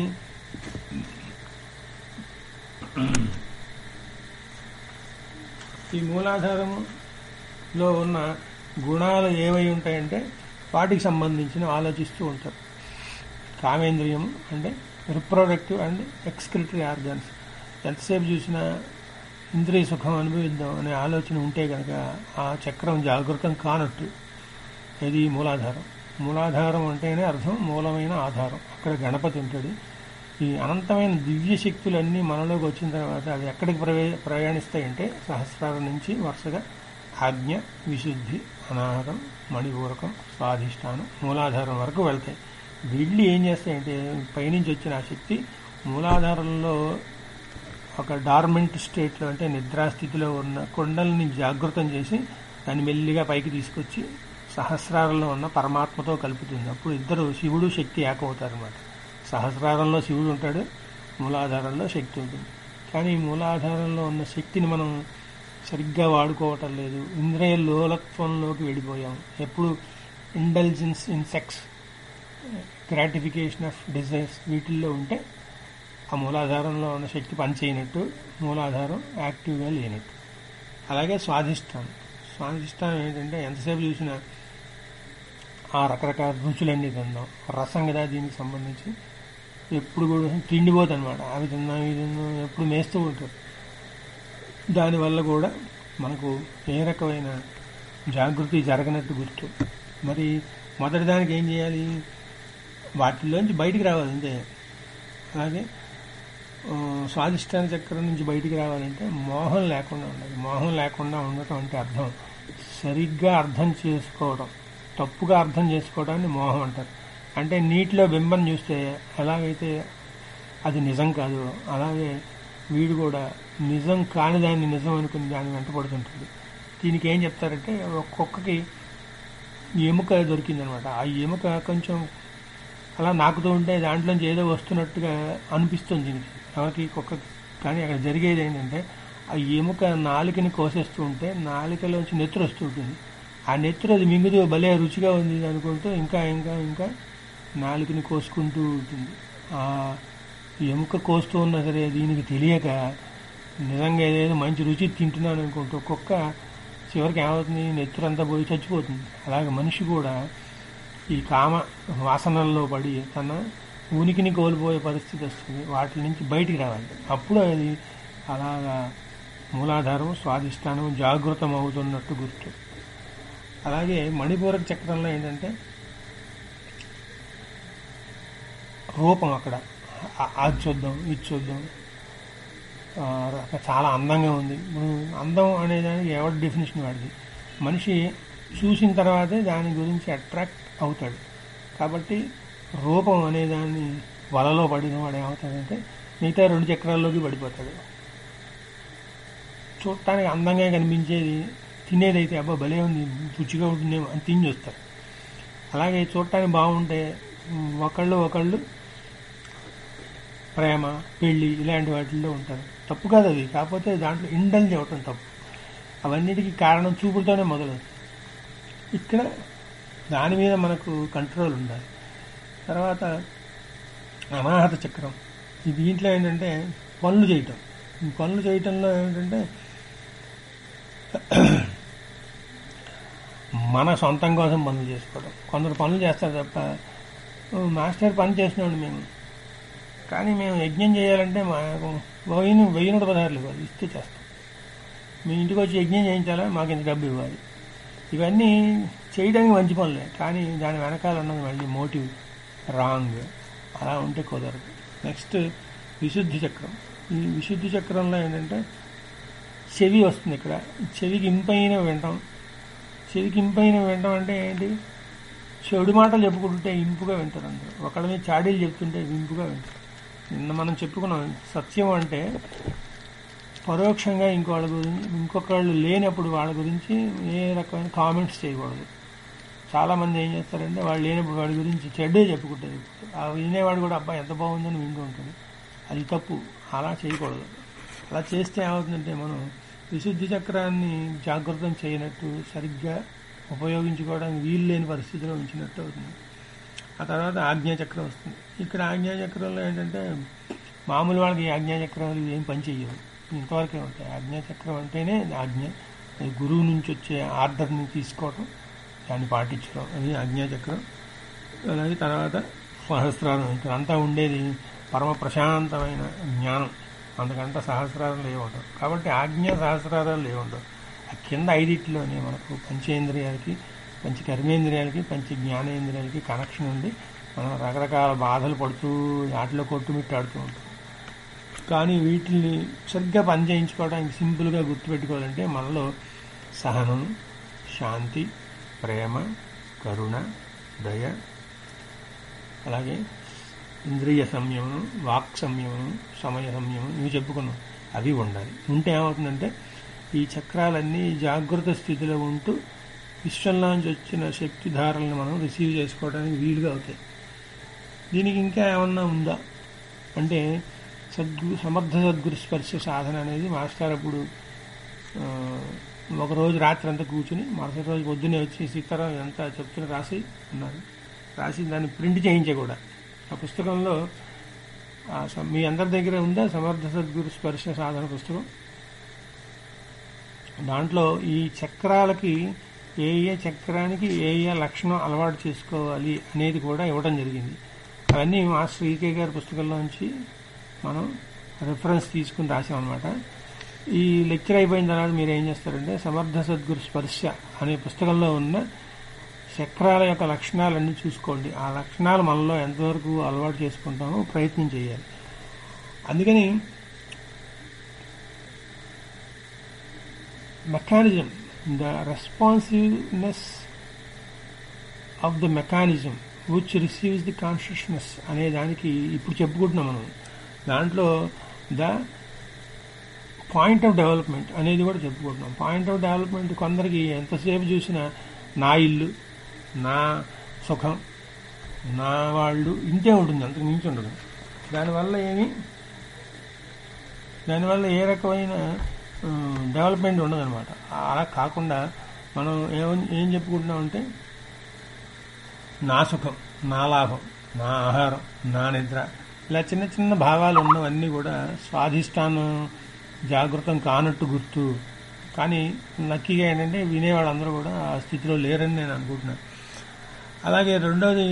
ఈ మూలాధారములో ఉన్న గుణాలు ఏవై ఉంటాయంటే వాటికి సంబంధించిన ఆలోచిస్తూ ఉంటారు కామేంద్రియం అంటే రిప్రొడక్టివ్ అండ్ ఎక్స్క్రిటరీ ఆర్గాన్స్ ఎంతసేపు చూసినా ఇంద్రియ సుఖం అనుభవిద్దాం అనే ఆలోచన ఉంటే కనుక ఆ చక్రం జాగృతం కానట్టు ఇది మూలాధారం మూలాధారం అంటేనే అర్థం మూలమైన ఆధారం అక్కడ గణపతి ఉంటాడు ఈ అనంతమైన దివ్య శక్తులన్నీ మనలోకి వచ్చిన తర్వాత అవి ఎక్కడికి ప్రవే ప్రయాణిస్తాయంటే సహస్రారం నుంచి వరుసగా ఆజ్ఞ విశుద్ధి అనాహతం మణిపూరకం స్వాధిష్టానం మూలాధారం వరకు వెళ్తాయి వెళ్ళి ఏం చేస్తాయంటే పైనుంచి వచ్చిన ఆ శక్తి మూలాధారంలో ఒక డార్మెంట్ స్టేట్లో అంటే నిద్రాస్థితిలో ఉన్న కొండల్ని జాగృతం చేసి దాన్ని మెల్లిగా పైకి తీసుకొచ్చి సహస్రారంలో ఉన్న పరమాత్మతో కలుపుతుంది అప్పుడు ఇద్దరు శివుడు శక్తి ఏకమవుతారన్నమాట సహస్రారంలో శివుడు ఉంటాడు మూలాధారంలో శక్తి ఉంటుంది కానీ ఈ మూలాధారంలో ఉన్న శక్తిని మనం సరిగ్గా వాడుకోవటం లేదు ఇంద్రియ లోలత్వంలోకి వెళ్ళిపోయాం ఎప్పుడు intelligence in sex gratification of desires వీటిల్లో ఉంటే ఆ మూలాధారంలో ఉన్న శక్తి పనిచేయనట్టు మూలాధారం యాక్టివ్గా లేనట్టు అలాగే స్వాధిష్టానం స్వాధిష్టానం ఏంటంటే ఎంతసేపు చూసినా ఆ రకరకాల రుచులన్నీ తిందాం రసం కదా దీనికి సంబంధించి ఎప్పుడు కూడా తిండిపోతు అనమాట అవి తిన్నాం ఇది తిన్నాం ఎప్పుడు మేస్తూ ఉంటారు దానివల్ల కూడా మనకు ఏ రకమైన జాగృతి జరగనట్టు గుర్తు మరి మొదటి దానికి ఏం చేయాలి వాటిలోంచి బయటికి రావాలి అంతే అలాగే ఆ, స్వాదిష్టాన చక్రం నుంచి బయటికి రావాలంటే మోహం లేకుండా ఉండాలి మోహం లేకుండా ఉండటం అంటే అర్థం సరిగ్గా అర్థం చేసుకోవడం తప్పుగా అర్థం చేసుకోవడాన్ని మోహం అంటారు అంటే నీటిలో బింబం చూస్తే ఎలాగైతే అది నిజం కాదు అలాగే వీడు కూడా నిజం కాని దాన్ని నిజం అనుకుని దాన్ని వెంటపడుతుంటాడు దీనికి ఏం చెప్తారంటే ఒక్కొక్కకి ఎముక దొరికిందనమాట ఆ ఎముక కొంచెం అలా నాకుతూ ఉంటే దాంట్లోంచి ఏదో వస్తున్నట్టుగా అనిపిస్తుంది దీనికి ఎవరికి కుక్క కానీ అక్కడ జరిగేది ఏంటంటే ఆ ఎముక నాలుకని కోసేస్తూ ఉంటే నాలుకలోంచి నెత్తురు వస్తూ ఉంటుంది ఆ నెత్తురు అది మింగుతూ భలే రుచిగా ఉంది అనుకుంటూ ఇంకా ఇంకా ఇంకా నాలుకని కోసుకుంటూ ఉంటుంది ఆ ఎముక కోస్తూ ఉన్నా సరే దీనికి తెలియక నిజంగా ఏదేదో మంచి రుచి తింటున్నాను అనుకుంటూ కుక్క చివరికి ఏమవుతుంది నెత్తురంతా పోయి చచ్చిపోతుంది అలాగే మనిషి కూడా ఈ కామ వాసనల్లో పడి తన ఉనికిని కోల్పోయే పరిస్థితి వస్తుంది వాటి నుంచి బయటికి రావాలి అప్పుడు అది అలాగా మూలాధారం స్వాదిష్టానం జాగృతం అవుతున్నట్టు గుర్తు అలాగే మణిపూరక చక్రంలో ఏంటంటే రూపం అక్కడ ఆ- అది చూద్దాం ఇది చూద్దాం ఆ, రక- చాలా అందంగా ఉంది ఇప్పుడు అందం అనేదానికి ఎవరి డెఫినేషన్ వాడిది మనిషి చూసిన తర్వాతే దాని గురించి అట్రాక్ట్ అవుతాడు కాబట్టి రూపం అనేదాన్ని వలలో పడిన వాడు ఏమవుతాడంటే మిగతా రెండు చక్రాల్లోకి పడిపోతాడు చూడటానికి అందంగా కనిపించేది తినేదైతే అబ్బా భలే ఉంది రుచిగా ఉంటుందేమో అని తిని చూస్తారు అలాగే చూడటానికి బాగుంటే ఉమ్, ఒకళ్ళు ఒకళ్ళు ప్రేమ పెళ్లి ఇలాంటి వాటిల్లో ఉంటారు తప్పు కాదు అది కాకపోతే దాంట్లో ఇండల్జ్ అవ్వటం తప్పు అవన్నిటికీ కారణం చూపులతోనే మొదలవుతుంది ఇక్కడ దాని మీద మనకు కంట్రోల్ ఉండాలి తర్వాత అనాహత చక్రం ఈ దీంట్లో ఏంటంటే పనులు చేయటం ఈ పనులు చేయటంలో ఏంటంటే మన సొంతం కోసం పనులు చేసుకోవడం కొందరు పనులు చేస్తారు తప్ప "ఓ, మాస్టర్ పని చేసినాడు మేము కానీ మేము యజ్ఞం చేయాలంటే మాకు వెయ్యి వెయ్యి నూట పదహారులు ఇవ్వాలి ఇస్తే చేస్తాం మీ ఇంటికి వచ్చి యజ్ఞం చేయించాలా మాకు ఇంత డబ్బు ఇవ్వాలి ఇవన్నీ చేయడానికి మంచి పనులే కానీ దాని వెనకాల ఉన్నది మళ్ళీ మోటివ్ రాంగ్ అలా ఉంటే కుదరదు నెక్స్ట్ విశుద్ధి చక్రం ఈ విశుద్ధి చక్రంలో ఏంటంటే చెవి వస్తుంది ఇక్కడ చెవికి ఇంపైన వింటాం చెవికి ఇంపైన వినడం అంటే ఏంటి చెడు మాటలు చెప్పుకుంటుంటే ఇంపుగా వింటారు అందరూ ఒకళ్ళ మీద చాడీలు చెప్తుంటే ఇంపుగా వింటారు నిన్న మనం చెప్పుకున్నాం సత్యం అంటే పరోక్షంగా ఇంకోళ్ళ గురించి ఇంకొకళ్ళు లేనప్పుడు వాళ్ళ గురించి ఏ రకమైన కామెంట్స్ చేయకూడదు చాలా మంది ఏం చేస్తారంటే వాళ్ళు లేనప్పుడు వాడి గురించి చెడ్డే చెప్పుకుంటారు ఆ వినేవాడు కూడా అబ్బాయి ఎంత బాగుందని వింటూ ఉంటాడు అది తప్పు అలా చేయకూడదు అలా చేస్తే ఏమవుతుందంటే మనం విశుద్ధి చక్రాన్ని జాగృతం చేయనట్టు సరిగ్గా ఉపయోగించుకోవడానికి వీలు లేని పరిస్థితిలో ఉంచినట్టు అవుతుంది ఆ తర్వాత ఆజ్ఞాచక్రం వస్తుంది ఇక్కడ ఆజ్ఞాచక్రంలో ఏంటంటే మామూలు వాళ్ళకి ఈ ఆజ్ఞాచక్రాలు ఏం పని చెయ్యవు ఇంతవరకే ఉంటాయి ఆజ్ఞాచక్రం అంటేనే ఆజ్ఞ అది గురువు నుంచి వచ్చే ఆర్డర్ని తీసుకోవటం దాన్ని పాటించడం అది ఆజ్ఞాచక్రం అలాగే తర్వాత సహస్రారం ఇక్కడ అంతా ఉండేది పరమ ప్రశాంతమైన జ్ఞానం అందుకంటే సహస్రాలు లేవుండవు కాబట్టి ఆజ్ఞ సహస్రాలు లేవుండవు ఆ కింద ఐదిట్లోనే మనకు పంచేంద్రియాలకి పంచ కర్మేంద్రియాలకి పంచ జ్ఞానేంద్రియాలకి కనెక్షన్ ఉండి మనం రకరకాల బాధలు పడుతూ వాటిలో కొట్టుమిట్టాడుతూ ఉంటాం కానీ వీటిని సరిగ్గా పని చేయించుకోవడానికి సింపుల్గా గుర్తుపెట్టుకోవాలంటే మనలో సహనం శాంతి ప్రేమ కరుణ దయ అలాగే ఇంద్రియ సంయమనం వాక్ సంయమనం సమయ సంయమనం ఇవి చెప్పుకున్నాం అవి ఉండాలి ఉంటే ఏమవుతుందంటే ఈ చక్రాలన్నీ జాగ్రత్త స్థితిలో ఉంటూ విశ్వంలోంచి వచ్చిన శక్తి ధారలను మనం రిసీవ్ చేసుకోవడానికి వీలుగా అవుతాయి దీనికి ఇంకా ఏమన్నా ఉందా అంటే సద్గు సమర్థ సద్గురు స్పర్శ సాధన అనేది మాస్టర్ అప్పుడు ఆ, ఒకరోజు రాత్రి అంతా కూర్చుని మరుసటి రోజు పొద్దున్నే వచ్చి సీతారాం ఎంత చెప్తున్న రాసి ఉన్నారు రాసి దాన్ని ప్రింట్ చేయించే కూడా ఆ పుస్తకంలో ఆ స- మీ అందరి దగ్గర ఉందా సమర్థ సద్గురు స్పర్శ సాధన పుస్తకం దాంట్లో ఈ చక్రాలకి ఏ ఏ చక్రానికి ఏ ఏ లక్షణం అలవాటు చేసుకోవాలి అనేది కూడా ఇవ్వడం జరిగింది అవన్నీ మాస్టర్ ఈకే గారి పుస్తకంలో నుంచి మనం రిఫరెన్స్ తీసుకుని రాసాం అనమాట ఈ లెక్చర్ అయిపోయిన తర్వాత మీరు ఏం చేస్తారంటే సమర్థ సద్గురు స్పర్శ అనే పుస్తకంలో ఉన్న చక్రాల యొక్క లక్షణాలన్నీ చూసుకోండి ఆ లక్షణాలు మనలో ఎంతవరకు అలవాటు చేసుకుంటామో ప్రయత్నం చేయాలి అందుకని mechanism the responsiveness of the mechanism which receives the consciousness అనే దానికి ఇప్పుడు చెప్పుకుంటున్నాం మనం దాంట్లో ద పాయింట్ ఆఫ్ డెవలప్మెంట్ అనేది కూడా చెప్పుకుంటున్నాం పాయింట్ ఆఫ్ డెవలప్మెంట్ కొందరికి ఎంతసేపు చూసినా నా ఇల్లు నా సుఖం నా వాళ్ళు ఇంతే ఉంటుంది అంతకు మించి ఉండదు దానివల్ల ఏమి దానివల్ల ఏ రకమైన డెవలప్మెంట్ ఉండదన్నమాట అలా కాకుండా మనం ఏమని ఏం చెప్పుకుంటున్నామంటే నా సుఖం నా లాభం నా ఆహారం నా నిద్ర ఇలా చిన్న చిన్న భావాలు ఉన్నవన్నీ కూడా స్వాధిష్టానం జాగృతం కానట్టు గుర్తు కానీ లక్కీగా ఏంటంటే వినేవాళ్ళందరూ కూడా ఆ స్థితిలో లేరని నేను అనుకుంటున్నాను అలాగే రెండోది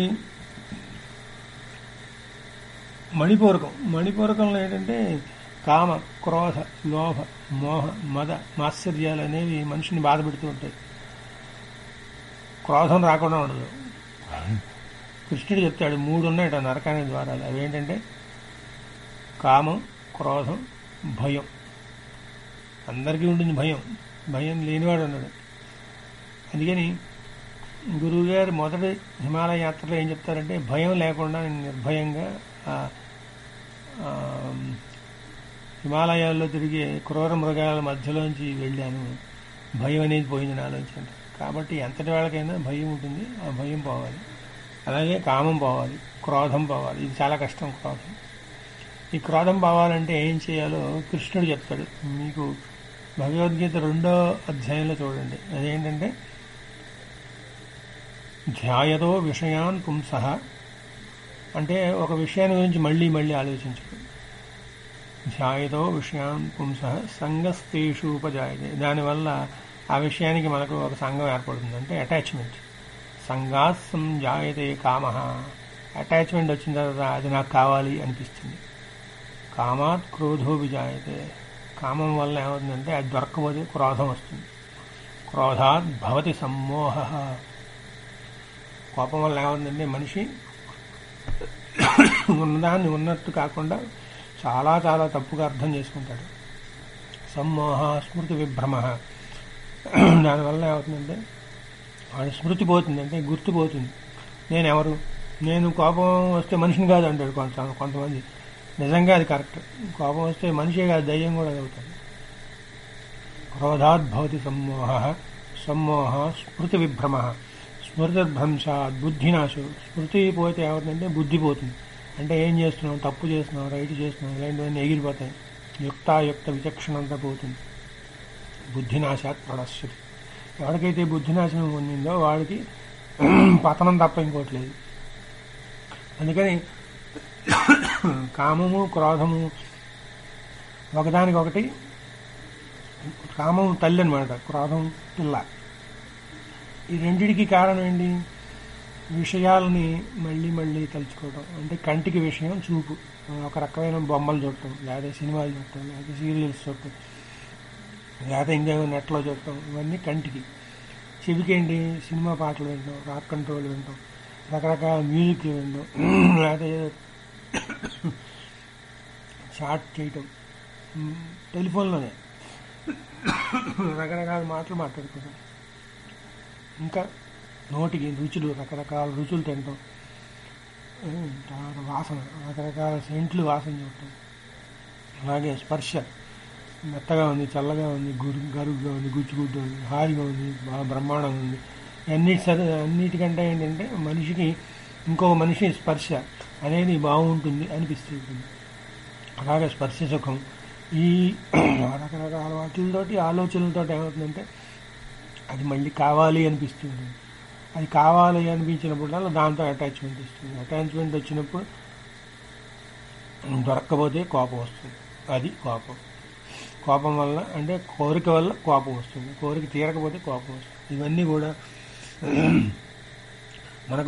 మణిపూరకం మణిపూరకంలో ఏంటంటే కామ క్రోధ లోభ మోహ మద మాత్సర్యాలు అనేవి మనిషిని బాధ పెడుతూ ఉంటాయి క్రోధం రాకుండా ఉండదు కృష్ణుడు చెప్తాడు మూడు ఉన్నాయట నరకానికి ద్వారాలు అవేంటంటే కామం క్రోధం భయం అందరికీ ఉంటుంది భయం భయం లేనివాడు ఉన్నాడు అందుకని గురువుగారు మొదటి హిమాలయ యాత్రలో ఏం చెప్తారంటే భయం లేకుండా నేను నిర్భయంగా ఆ, ఆ, హిమాలయాల్లో తిరిగే క్రూర మృగాల మధ్యలోంచి వెళ్ళాను భయం అనేది పోయింది నాలోంచి అంటారు కాబట్టి ఎంతటి వాళ్ళకైనా భయం ఉంటుంది ఆ భయం పోవాలి అలాగే కామం పోవాలి క్రోధం పోవాలి ఇది చాలా కష్టం క్రోధం ఈ క్రోధం పోవాలంటే ఏం చేయాలో కృష్ణుడు చెప్తాడు మీకు భగవద్గీత రెండో అధ్యాయంలో చూడండి అదేంటంటే ధ్యాయతో విషయాన్ పుంసః అంటే ఒక విషయాన్ని గురించి మళ్ళీ మళ్ళీ ఆలోచించడం ధ్యాయతో విషయాన్ పుంసః సంగస్తేషు ఉపజాయతే దానివల్ల ఆ విషయానికి మనకు ఒక సంఘం ఏర్పడుతుంది అంటే అటాచ్మెంట్ సంగాత్ సంజాయతే కామ అటాచ్మెంట్ వచ్చిన తర్వాత అది నాకు కావాలి అనిపిస్తుంది కామాత్ క్రోధో విజాయతే కామం వల్ల ఏమవుతుందంటే అది దొరకబోతే క్రోధం వస్తుంది క్రోధాత్ భవతి సమ్మోహ కోపం వల్ల ఏమవుతుందంటే మనిషి ఉన్నదాన్ని ఉన్నట్టు కాకుండా చాలా చాలా తప్పుగా అర్థం చేసుకుంటాడు సమ్మోహ స్మృతి విభ్రమ దానివల్ల ఏమవుతుందంటే వాడి స్మృతి పోతుంది అంటే గుర్తు పోతుంది నేను ఎవరు నేను కోపం వస్తే మనిషిని కాదు అంటాడు కొంత కొంతమంది నిజంగా అది కరెక్ట్ కోపం వస్తే మనిషే కాదు దయ్యం కూడా అవుతాడు క్రోధాత్ భవతి సమ్మోహ సమ్మోహ స్మృతి విభ్రమ స్మృతిభ్రంశాత్ బుద్ధినాశు స్మృతి పోతే ఏమవుతుందంటే బుద్ధి పోతుంది అంటే ఏం చేస్తున్నాం తప్పు చేస్తున్నాం రైట్ చేస్తున్నాం ఇలాంటివన్నీ ఎగిరిపోతాయి యుక్తాయుక్త విచక్షణ అంతా పోతుంది బుద్ధినాశాత్ ప్రణశ్యతి ఎవరికైతే బుద్ధినాశనం పొందిందో వాడికి పతనం తప్ప ఇంకోటి లేదు అందుకని కామము క్రోధము ఒకదానికొకటి కామం తల్లి అనమాట క్రోధం పిల్ల ఈ రెండిటికి కారణం ఏంటి విషయాలని మళ్ళీ మళ్ళీ తలుచుకోవడం అంటే కంటికి విషయం చూపు ఒక రకమైన బొమ్మలు చూడటం లేదా సినిమాలు చూడటం లేదా సీరియల్స్ చూడటం లేదా ఇంకేమో నెట్లో చూడటం ఇవన్నీ కంటికి చెవికేంటి సినిమా పాటలు వినడం రాక్ కంట్రోల్ వినడం రకరకాల మ్యూజిక్ వినడం లేదా ఏదో చాట్ చేయటం ఉమ్, టెలిఫోన్లోనే రకరకాల మాటలు మాట్లాడుకోవడం ఇంకా నోటికి రుచులు రకరకాల రుచులు తినటం ఉమ్, తర్వాత వాసన రకరకాల సెంట్లు వాసన చూడటం అలాగే స్పర్శ మెత్తగా ఉంది చల్లగా ఉంది గురు గరుగ్గా ఉంది గుచ్చుగుడ్డు ఉంది హాయిగా ఉంది బాగా బ్రహ్మాండంగా ఉంది అన్నిటి సరి అన్నిటికంటే ఏంటంటే మనిషికి ఇంకో మనిషి స్పర్శ అనేది బాగుంటుంది అనిపిస్తుంది అలాగే స్పర్శ సుఖం ఈ రకరకాల వాటితోటి ఆలోచనలతో ఏమవుతుందంటే అది మళ్ళీ కావాలి అనిపిస్తుంది అది కావాలి అనిపించినప్పుడల్లా దాంతో అటాచ్మెంట్ ఇస్తుంది అటాచ్మెంట్ వచ్చినప్పుడు దొరక్కపోతే కోపం వస్తుంది అది కోపం కోపం వల్ల అంటే కోరిక వల్ల కోపం వస్తుంది కోరిక తీరకపోతే కోపం వస్తుంది ఇవన్నీ కూడా మనకు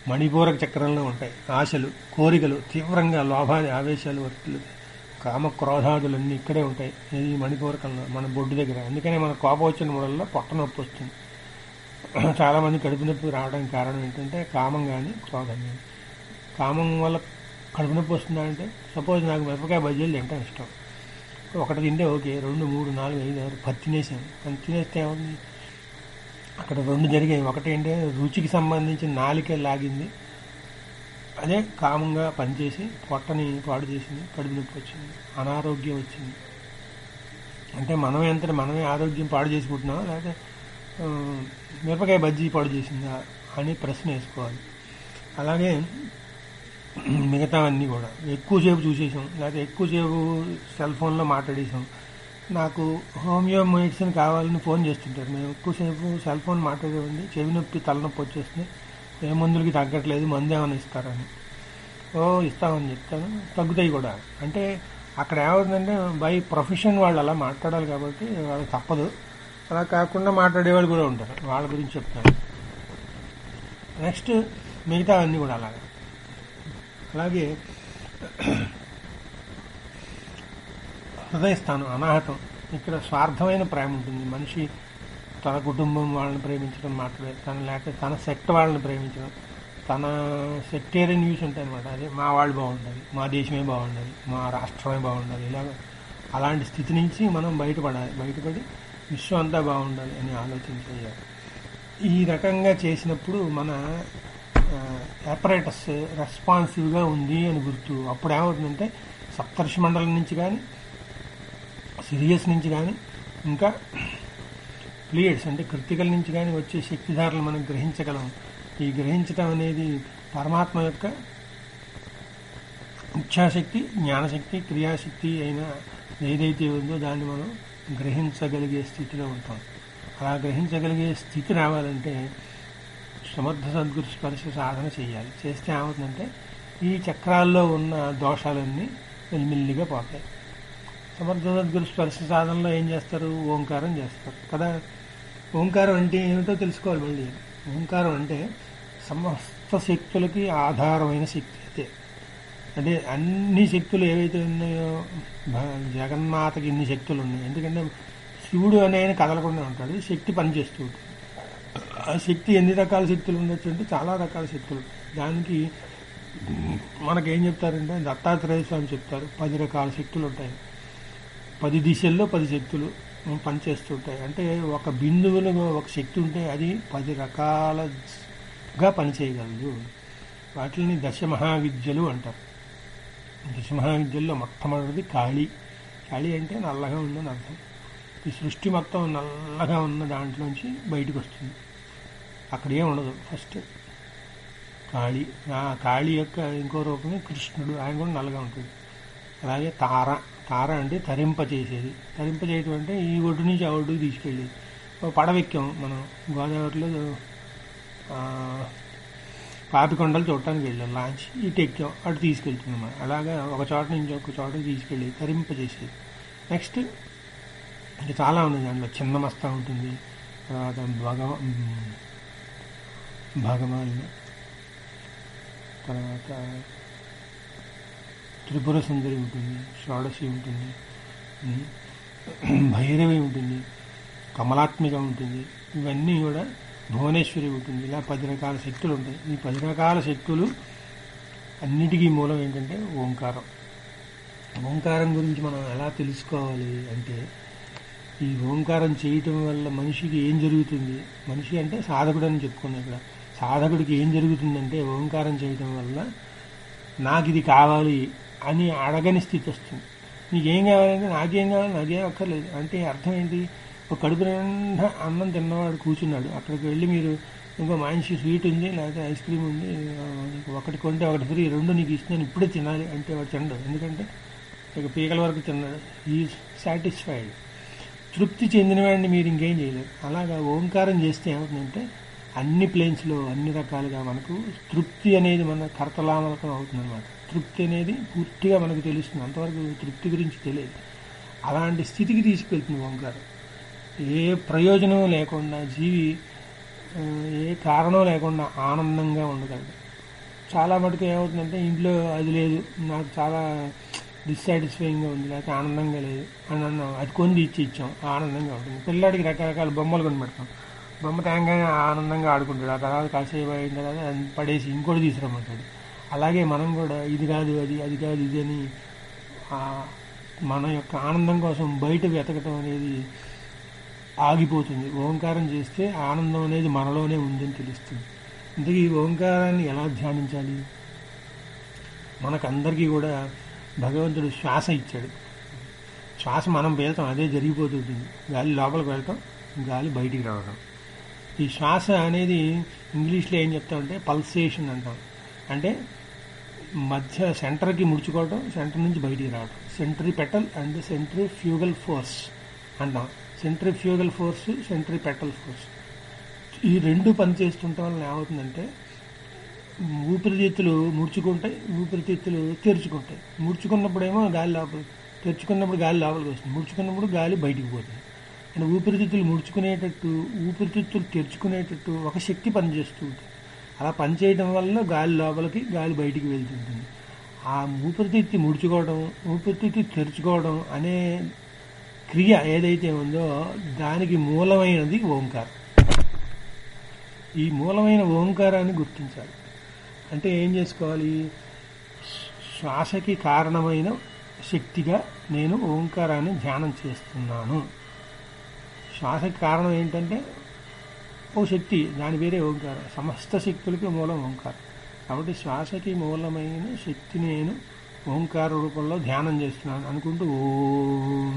మణిపూరక చక్రంలో ఉంటాయి ఆశలు కోరికలు తీవ్రంగా లోభాది ఆవేశాలు వర్తులు కామ క్రోధాదులన్నీ ఇక్కడే ఉంటాయి ఈ మణిపూరకంలో మన బొడ్డు దగ్గర అందుకనే మన కోపం వచ్చిన మూడల్లో పొట్ట నొప్పి వస్తుంది చాలా మంది కడుపు నొప్పి రావడానికి కారణం ఏంటంటే కామం కానీ క్రోధం కానీ కామం వల్ల కడుపు నొప్పి వస్తుందా అంటే సపోజ్ నాకు మిరపకాయ బజ్జీలు తింటాం ఇష్టం ఒకటి తింటే ఓకే రెండు మూడు నాలుగు ఐదు ఆరు పది తినేసాను పది తినేస్తే ఏముంది అక్కడ రెండు జరిగాయి ఒకటి ఏంటంటే రుచికి సంబంధించిన నాలిక లాగింది అదే కామంగా పనిచేసి పొట్టని పాడు చేసింది కడుపు నొప్పి వచ్చింది అనారోగ్యం వచ్చింది అంటే మనం ఎంత మనమే ఆరోగ్యం పాడు చేసుకుంటున్నామా లేకపోతే ఆ, మిరపకాయ బజ్జీ పాడు చేసిందా అని ప్రశ్న వేసుకోవాలి అలాగే మిగతావన్నీ కూడా ఎక్కువసేపు చూసేసాం లేకపోతే ఎక్కువసేపు సెల్ ఫోన్లో మాట్లాడేసాం నాకు హోమియో మెడిసిన్ కావాలని ఫోన్ చేస్తుంటారు మేము ఎక్కువసేపు సెల్ ఫోన్ మాట్లాడేవండి చెవి నొప్పి తలనొప్పి వచ్చేస్తుంది ఏ మందులకి తగ్గట్లేదు మందు ఏమైనా ఇస్తారని ఓ ఇస్తామని చెప్తాను తగ్గుతాయి కూడా అంటే అక్కడ ఏమవుతుందంటే బై ప్రొఫెషన్ వాళ్ళు అలా మాట్లాడాలి కాబట్టి వాళ్ళకి తప్పదు అలా కాకుండా మాట్లాడేవాళ్ళు కూడా ఉంటారు వాళ్ళ గురించి చెప్తాను నెక్స్ట్ మిగతా అన్నీ కూడా అలాగే అలాగే హృదయస్థానం అనాహతం ఇక్కడ స్వార్థమైన ప్రేమ ఉంటుంది మనిషి తన కుటుంబం వాళ్ళని ప్రేమించడం మాత్రమే తన లేక తన సెక్ట్ వాళ్ళని ప్రేమించడం తన సెక్టేరియన్ వ్యూస్ ఉంటాయి అనమాట అదే మా వాళ్ళు బాగుండాలి మా దేశమే బాగుండాలి మా రాష్ట్రమే బాగుండాలి ఇలాగ అలాంటి స్థితి నుంచి మనం బయటపడాలి బయటపడి విశ్వం అంతా బాగుండాలి అని ఆలోచన చేయాలి ఈ రకంగా చేసినప్పుడు మన ఆపరేటస్ రెస్పాన్సివ్గా ఉంది అని గుర్తు అప్పుడు ఏమవుతుందంటే సప్తర్షి మండలం నుంచి కానీ సిరియస్ నుంచి కానీ ఇంకా ప్లీడ్స్ అంటే కృతికల నుంచి కానీ వచ్చే శక్తిధారలు మనం గ్రహించగలం ఈ గ్రహించటం అనేది పరమాత్మ యొక్క ఇచ్ఛాశక్తి జ్ఞానశక్తి క్రియాశక్తి అయిన ఏదైతే ఉందో దాన్ని మనం గ్రహించగలిగే స్థితిలో ఉంటాం అలా గ్రహించగలిగే స్థితి రావాలంటే సమర్థ సద్గురు స్పర్శ సాధన చేయాలి చేస్తే ఏమవుతుందంటే ఈ చక్రాల్లో ఉన్న దోషాలన్నీ మెల్లిమెల్లిగా పోతాయి సమర్థ సద్గురు స్పర్శ సాధనలో ఏం చేస్తారు ఓంకారం చేస్తారు కదా ఓంకారం అంటే ఏమిటో తెలుసుకోవాలి మళ్ళీ ఓంకారం అంటే సమస్త శక్తులకి ఆధారమైన శక్తి అయితే అంటే అన్ని శక్తులు ఏవైతే ఉన్నాయో భ- జగన్మాతకి ఇన్ని శక్తులు ఉన్నాయి ఎందుకంటే శివుడు అనే ఆయన కదలకుండా ఉంటాడు శక్తి పనిచేస్తూ ఉంటుంది ఆ శక్తి ఎన్ని రకాల శక్తులు ఉండొచ్చు అంటే చాలా రకాల శక్తులు ఉంటాయి. దానికి మనకేం చెప్తారంటే దత్తాత్రేయ స్వామి చెప్తారు పది రకాల శక్తులు ఉంటాయి పది దిశల్లో పది శక్తులు పనిచేస్తుంటాయి అంటే ఒక బిందువులో ఒక శక్తి ఉంటే అది పది రకాలుగా పనిచేయగలదు వాటిని దశ మహావిద్యలు అంటారు దశ మహావిద్యల్లో మొట్టమొదటిది కాళీ కాళీ అంటే నల్లగా ఉందని అర్థం ఈ సృష్టి మొత్తం నల్లగా ఉన్న దాంట్లోంచి బయటకు వస్తుంది అక్కడ ఏం ఉండదు ఫస్ట్ కాళీ ఆ కాళీ యొక్క ఇంకో రూపమే కృష్ణుడు ఆయన కూడా నల్లగా ఉంటుంది అలాగే తార తార అంటే తరింప చేసేది తరింప చేయటం అంటే ఈ ఒడ్డు నుంచి ఆ ఒడ్డుకి తీసుకెళ్ళేది ఓ పడవెక్కాం మనం గోదావరిలో ఆ, పాపికొండలు చూడటానికి వెళ్ళాం లాంచ్ ఇటు ఎక్కాం అటు తీసుకెళ్తున్నాం మనం. అలాగా ఒక చోట నుంచి ఒక చోటకి తీసుకెళ్ళేది తరింప చేసేది నెక్స్ట్ ఇంకా చాలా ఉన్నాయి దాంట్లో చిన్న మస్తా ఉంటుంది తర్వాత భగవ భగవాన్ తర్వాత త్రిపుర సుందరి ఉంటుంది షోడశి ఉంటుంది ఉమ్, భైరవి ఉంటుంది కమలాత్మిక ఉంటుంది ఇవన్నీ కూడా భువనేశ్వరి ఉంటుంది ఇలా పది రకాల శక్తులు ఉంటాయి ఈ పది రకాల శక్తులు అన్నిటికీ మూలం ఏంటంటే ఓంకారం ఓంకారం గురించి మనం ఎలా తెలుసుకోవాలి అంటే ఈ ఓంకారం చేయటం వల్ల మనిషికి ఏం జరుగుతుంది మనిషి అంటే సాధకుడు అని చెప్పుకున్నాం ఇక్కడ సాధకుడికి ఏం జరుగుతుందంటే ఓంకారం చేయటం వల్ల నాకు ఇది కావాలి అని అడగని స్థితి వస్తుంది నీకేం కావాలంటే నాకేం కావాలి నాకేం అక్కర్లేదు అంటే అర్థం ఏంటి ఒక కడుపు నిండా అన్నం తిన్నవాడు కూర్చున్నాడు అక్కడికి వెళ్ళి మీరు ఇంకో మంచి స్వీట్ ఉంది లేకపోతే ఐస్ క్రీమ్ ఉంది ఆ, ఒకటి కొంటే ఒకటి ఫ్రీ రెండు నీకు ఇస్తున్నాను ఇప్పుడే తినాలి అంటే వాడు తినడు ఎందుకంటే ఇక పీకల వరకు తిన్నాడు ఈ సాటిస్ఫైడ్ తృప్తి చెందినవాడిని మీరు ఇంకేం చేయలేరు అలాగా ఓంకారం చేస్తే ఏమవుతుందంటే అన్ని ప్లేన్స్లో అన్ని రకాలుగా మనకు తృప్తి అనేది మన కర్తలామలకం అవుతుందన్నమాట తృప్తి అనేది పూర్తిగా మనకు తెలుస్తుంది అంతవరకు తృప్తి గురించి తెలియదు అలాంటి స్థితికి తీసుకెళ్తుంది ఓంకారం ఏ ప్రయోజనం లేకుండా జీవి ఆ, ఏ కారణం లేకుండా ఆనందంగా ఉండగలడు చాలా మటుకు ఏమవుతుందంటే ఇంట్లో అది లేదు నాకు చాలా డిస్సాటిస్ఫైయింగ్గా ఉంది లేకపోతే ఆనందంగా లేదు అని అన్నాం అది కొని ఇచ్చి ఇచ్చాం ఆనందంగా ఉంటుంది పిల్లాడికి రకరకాల బొమ్మలు కొని పెడతాం బొమ్మ తేంగానే ఆనందంగా ఆడుకుంటాడు ఆ తర్వాత కాసేపు అయిన తర్వాత అది పడేసి ఇంకోటి తీసుకురమ్మంటాడు అలాగే మనం కూడా ఇది కాదు అది అది కాదు ఇది అని ఆ మన యొక్క ఆనందం కోసం బయట వెతకటం అనేది ఆగిపోతుంది ఓంకారం చేస్తే ఆనందం అనేది మనలోనే ఉందని తెలుస్తుంది ఇంతకీ ఈ ఓంకారాన్ని ఎలా ధ్యానించాలి మనకందరికీ కూడా భగవంతుడు శ్వాస ఇచ్చాడు శ్వాస మనం వెళ్తాం అదే జరిగిపోతుంటుంది గాలి లోపలికి వెళ్తాం గాలి బయటికి రావడం ఈ శ్వాస అనేది ఇంగ్లీష్లో ఏం చెప్తామంటే పల్సేషన్ అంటాం అంటే మధ్య సెంటర్కి ముడుచుకోవడం సెంటర్ నుంచి బయటికి రావడం centripetal and centrifugal force అంటాం centrifugal force centripetal force ఈ రెండు పనిచేస్తుండటం వల్ల ఏమవుతుందంటే ఊపిరితిత్తులు ముడుచుకుంటాయి ఊపిరితిత్తులు తెరుచుకుంటాయి ముడుచుకున్నప్పుడేమో గాలి లోపల తెరుచుకున్నప్పుడు గాలి లోపలికి వస్తుంది ముడుచుకున్నప్పుడు గాలి బయటికి పోతుంది అంటే ఊపిరితిత్తులు ముడుచుకునేటట్టు ఊపిరితిత్తులు తెరుచుకునేటట్టు ఒక శక్తి పనిచేస్తూ ఉంటుంది అలా పనిచేయడం వల్ల గాలి లోపలికి గాలి బయటికి వెళ్తుంటుంది ఆ ఊపిరితిత్తి ముడుచుకోవడం ఊపిరితిత్తి తెరుచుకోవడం అనే క్రియ ఏదైతే ఉందో దానికి మూలమైనది ఓంకారం ఈ మూలమైన ఓంకారాన్ని గుర్తించాలి అంటే ఏం చేసుకోవాలి శ్వాసకి కారణమైన శక్తిగా నేను ఓంకారాన్ని ధ్యానం చేస్తున్నాను శ్వాసకి కారణం ఏంటంటే ఓ శక్తి దాని పేరే ఓంకారం సమస్త శక్తులకి మూలం ఓంకారం కాబట్టి శ్వాసకి మూలమైన శక్తి నేను ఓంకార రూపంలో ధ్యానం చేస్తున్నాను అనుకుంటూ ఓం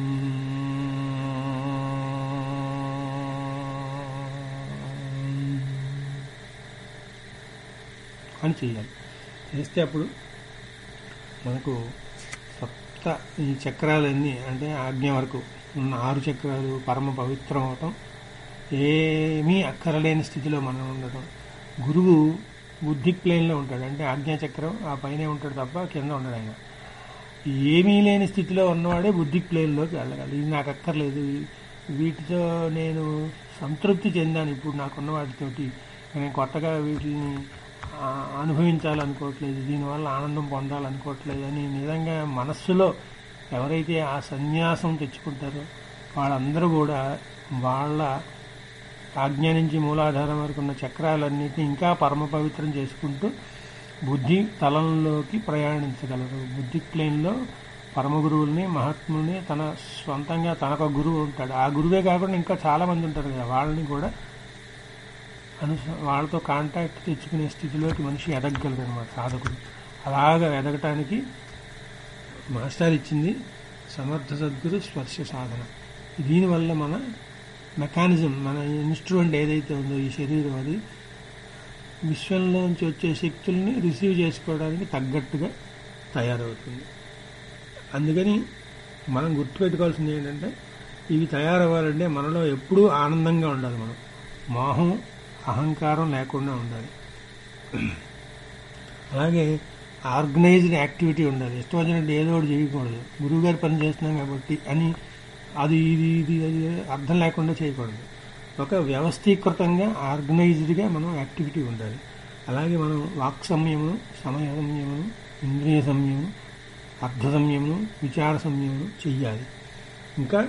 అని చేయాలి చేస్తే అప్పుడు మనకు సప్త ఈ చక్రాలన్నీ అంటే ఆజ్ఞ వరకు ఉన్న ఆరు చక్రాలు పరమ పవిత్రం అవటం ఏమీ అక్కరలేని స్థితిలో మనం ఉండటం గురువు బుద్ధిక్ ప్లేన్లో ఉంటాడు అంటే ఆజ్ఞా చక్రం ఆ పైనే ఉంటాడు తప్ప కింద ఉండడు ఆయన ఏమీ లేని స్థితిలో ఉన్నవాడే బుద్ధిక్ ప్లేన్లోకి వెళ్ళగలడు ఇది నాకు అక్కర్లేదు వీటితో నేను సంతృప్తి చెందాను ఇప్పుడు నాకున్న వాటితోటి నేను కొత్తగా వీటిని ఆ, అనుభవించాలనుకోవట్లేదు దీనివల్ల ఆనందం పొందాలనుకోవట్లేదు అని నిజంగా మనస్సులో ఎవరైతే ఆ సన్యాసం తెచ్చుకుంటారో వాళ్ళందరూ కూడా వాళ్ళ ఆజ్ఞ నుంచి మూలాధారం వరకు ఉన్న చక్రాలన్నిటిని ఇంకా పరమ పవిత్రం చేసుకుంటూ బుద్ధి తలంలోకి ప్రయాణించగలరు బుద్ధి ప్లేన్లో పరమ గురువుల్ని మహాత్ముల్ని తన స్వంతంగా తనకు గురువు ఉంటాడు ఆ గురువే కాకుండా ఇంకా చాలా మంది ఉంటారు కదా వాళ్ళని కూడా అను వాళ్ళతో కాంటాక్ట్ తెచ్చుకునే స్థితిలోకి మనిషి ఎదగగలడు అనమాట సాధకుడు అలాగా ఎదగటానికి మాస్టర్ ఇచ్చింది సమర్థ సద్గురు స్పర్శ సాధన దీనివల్ల మన మెకానిజం మన ఇన్స్ట్రుమెంట్ ఏదైతే ఉందో ఈ శరీరం అది విశ్వంలోంచి వచ్చే శక్తుల్ని రిసీవ్ చేసుకోవడానికి తగ్గట్టుగా తయారవుతుంది అందుకని మనం గుర్తుపెట్టుకోవాల్సింది ఏంటంటే ఇవి తయారవ్వాలంటే మనలో ఎప్పుడూ ఆనందంగా ఉండాలి మనం మోహం అహంకారం లేకుండా ఉండాలి అలాగే ఆర్గనైజ్డ్ యాక్టివిటీ ఉండాలి ఇష్టం వచ్చినట్టు ఏదో ఒకటి చేయకూడదు గురువు గారు పని చేస్తున్నాం కాబట్టి అని అది ఇది ఇది అది అర్థం లేకుండా చేయకూడదు ఒక వ్యవస్థీకృతంగా ఆర్గనైజ్డ్గా మనం యాక్టివిటీ ఉండాలి అలాగే మనం వాక్ సంయమనం సమయ సంయమనం ఇంద్రియ సంయమనం అర్థ సంయమనం విచార సంయమనం చెయ్యాలి ఇంకా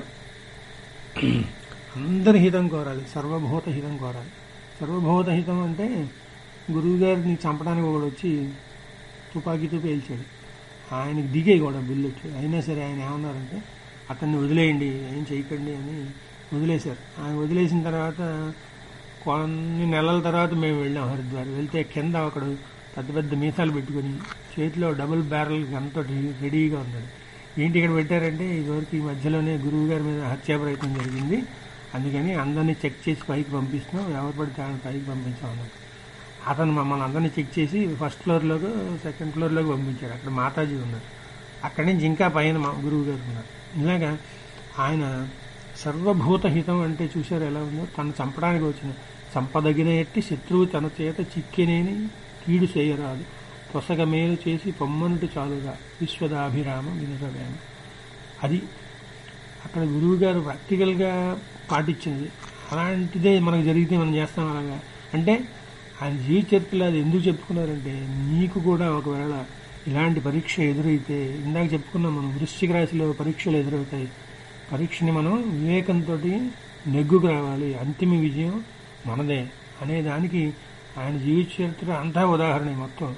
అందరి హితం కోరాలి సర్వభూత హితం కోరాలి సర్వభూత హితం అంటే గురువు గారిని చంపడానికి ఒకడు వచ్చి తుపాకీతో పేల్చాడు ఆయనకి దిగే కూడా బిల్లు వచ్చి అయినా సరే ఆయన ఏమన్నారంటే అతన్ని వదిలేయండి ఏం చేయకండి అని వదిలేశారు ఆయన వదిలేసిన తర్వాత కొన్ని నెలల తర్వాత మేము వెళ్ళాం హరిద్వార్ వెళ్తే కింద ఒకడు పెద్ద పెద్ద మీసాలు పెట్టుకొని చేతిలో డబుల్ బ్యారల్ గన్తో రెడీగా ఉన్నాడు ఏంటి ఇక్కడ పెట్టారంటే ఇదివరకు ఈ మధ్యలోనే గురువు గారి మీద హత్యా ప్రయత్నం జరిగింది అందుకని అందరినీ చెక్ చేసి పైకి పంపిస్తున్నాం ఎవరు పడితే ఆయన పైకి పంపించాం అన్నట్టు అతను మమ్మల్ని అందరినీ చెక్ చేసి ఫస్ట్ ఫ్లోర్లోకి సెకండ్ ఫ్లోర్లోకి పంపించారు అక్కడ మాతాజీ ఉన్నారు అక్కడి నుంచి ఇంకా పైన మా గురువు గారు ఉన్నారు ఇలాగా ఆయన సర్వభూత హితం అంటే చూశారు ఎలా ఉందో తను చంపడానికి వచ్చిన చంపదగిన ఎట్టి శత్రువు తన చేత చిక్కినేని కీడు చేయరాదు పొసగ మేలు చేసి పొమ్మనుటి చాలుగా విశ్వదాభిరామ వినరవేమ అది అక్కడ గురువు గారు ప్రాక్టికల్గా పాటించింది అలాంటిదే మనకు జరిగితే మనం చేస్తాం అలాగా అంటే ఆయన జీవిత చరిత్రలో అది ఎందుకు చెప్పుకున్నారంటే నీకు కూడా ఒకవేళ ఇలాంటి పరీక్ష ఎదురైతే ఇందాక చెప్పుకున్నాం మనం వృశ్చిక రాశిలో పరీక్షలు ఎదురవుతాయి పరీక్షని మనం వివేకంతో నెగ్గుకు రావాలి అంతిమ విజయం మనదే అనే దానికి ఆయన జీవిత చరిత్ర అంతా ఉదాహరణ మొత్తం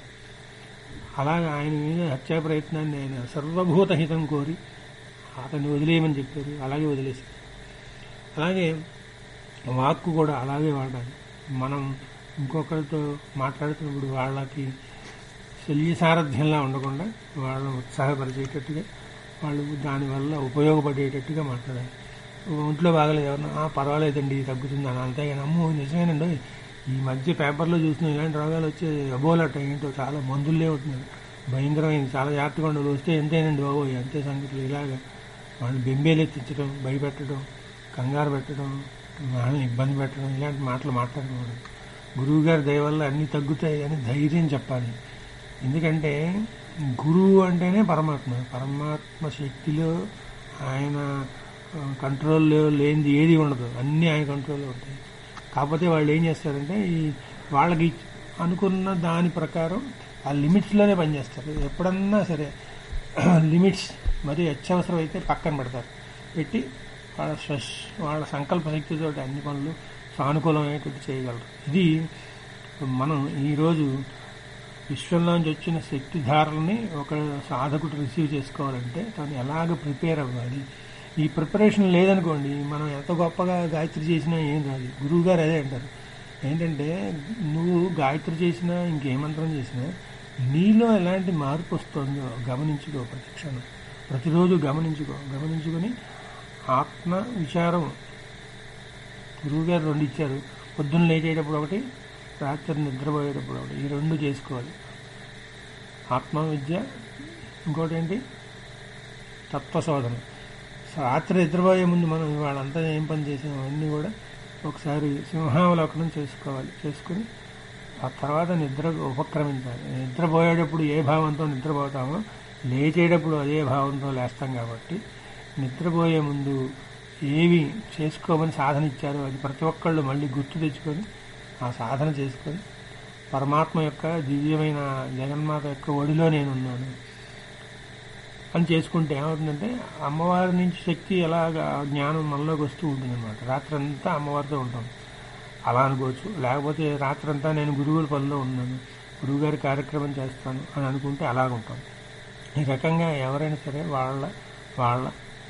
అలాగే ఆయన మీద హత్యా ప్రయత్నాన్ని ఆయన సర్వభూత హితం కోరి అతన్ని వదిలేయమని చెప్పారు అలాగే వదిలేసి అలాగే వాక్కు కూడా అలాగే వాడాలి మనం ఇంకొకరితో మాట్లాడుతున్నప్పుడు వాళ్ళకి శల్య సారథ్యంలా ఉండకుండా వాళ్ళని ఉత్సాహపరిచేటట్టుగా వాళ్ళు దానివల్ల ఉపయోగపడేటట్టుగా మాట్లాడాలి ఒంట్లో బాగలేదు ఎవరన్నా "ఆ, పర్వాలేదండి తగ్గుతుంది అని అంతేగాని అమ్మో నిజమేనండి ఈ మధ్య పేపర్లో చూస్తున్నాం ఇలాంటి రోగాలు వచ్చే అబోలట ఏంటో చాలా మందులే ఉంటున్నారు భయంకరమైంది చాలా జాగ్రత్తగా ఉండదు వస్తే ఎంతేనండి బాబు అంతే సంగతులు ఇలాగా వాళ్ళు బెంబేలెత్తించడం భయపెట్టడం కంగారు పెట్టడం వాళ్ళని ఇబ్బంది పెట్టడం ఇలాంటి మాటలు మాట్లాడకూడదు గురువు గారి దయ వల్ల అన్ని తగ్గుతాయి అని ధైర్యం చెప్పాలి ఎందుకంటే గురువు అంటేనే పరమాత్మ పరమాత్మ శక్తిలో ఆయన ఆ, కంట్రోల్లో లేనిది ఏది ఉండదు అన్నీ ఆయన కంట్రోల్లో ఉంటాయి కాకపోతే వాళ్ళు ఏం చేస్తారంటే ఈ వాళ్ళకి అనుకున్న దాని ప్రకారం ఆ లిమిట్స్లోనే పనిచేస్తారు ఎప్పుడన్నా సరే లిమిట్స్ మరి అత్యవసరం అయితే పక్కన పెడతారు పెట్టి వాళ్ళ స్వశ్ వాళ్ళ సంకల్ప శక్తితో అన్ని పనులు సానుకూలమైనటువంటి చేయగలరు ఇది మనం ఈరోజు విశ్వంలోంచి వచ్చిన శక్తి ధారల్ని ఒక సాధకుడు రిసీవ్ చేసుకోవాలంటే తను ఎలాగ ప్రిపేర్ అవ్వాలి ఈ ప్రిపరేషన్ లేదనుకోండి మనం ఎంత గొప్పగా గాయత్రి చేసినా ఏం రాదు గురువు గారు అదే అంటారు ఏంటంటే నువ్వు గాయత్రి చేసినా ఇంకే మంత్రం చేసినా నీలో ఎలాంటి మార్పు వస్తుందో గమనించుకో ప్రతి క్షణం ప్రతిరోజు గమనించుకో గమనించుకొని ఆత్మ విచారం గురువుగారు రెండు ఇచ్చారు పొద్దున్న లేచేటప్పుడు ఒకటి రాత్రి నిద్రపోయేటప్పుడు ఒకటి ఈ రెండు చేసుకోవాలి ఆత్మ విద్య ఇంకోటి ఏంటి తత్వశోధన రాత్రి నిద్రపోయే ముందు మనం వాళ్ళంతా ఏం పని చేసామో అవన్నీ కూడా ఒకసారి సింహావలోకనం చేసుకోవాలి చేసుకుని ఆ తర్వాత నిద్ర ఉపక్రమించాలి నిద్రపోయేటప్పుడు ఏ భావంతో నిద్రపోతామో లేచేటప్పుడు అదే భావంతో లేస్తాం కాబట్టి నిద్రపోయే ముందు ఏవి చేసుకోమని సాధన ఇచ్చారో అది ప్రతి ఒక్కళ్ళు మళ్ళీ గుర్తు తెచ్చుకొని ఆ సాధన చేసుకొని పరమాత్మ యొక్క దివ్యమైన జగన్మాత యొక్క ఒడిలో నేను ఉన్నాను అని చేసుకుంటే ఏమవుతుందంటే అమ్మవారి నుంచి శక్తి ఎలాగా జ్ఞానం మనలోకి వస్తూ ఉంటుంది అనమాట రాత్రంతా అమ్మవారితో ఉంటాం అలా అనుకోవచ్చు లేకపోతే రాత్రంతా నేను గురువుల పనిలో ఉన్నాను గురువుగారి కార్యక్రమం చేస్తాను అని అనుకుంటే అలాగ ఉంటాం ఈ రకంగా ఎవరైనా సరే వాళ్ళ వాళ్ళ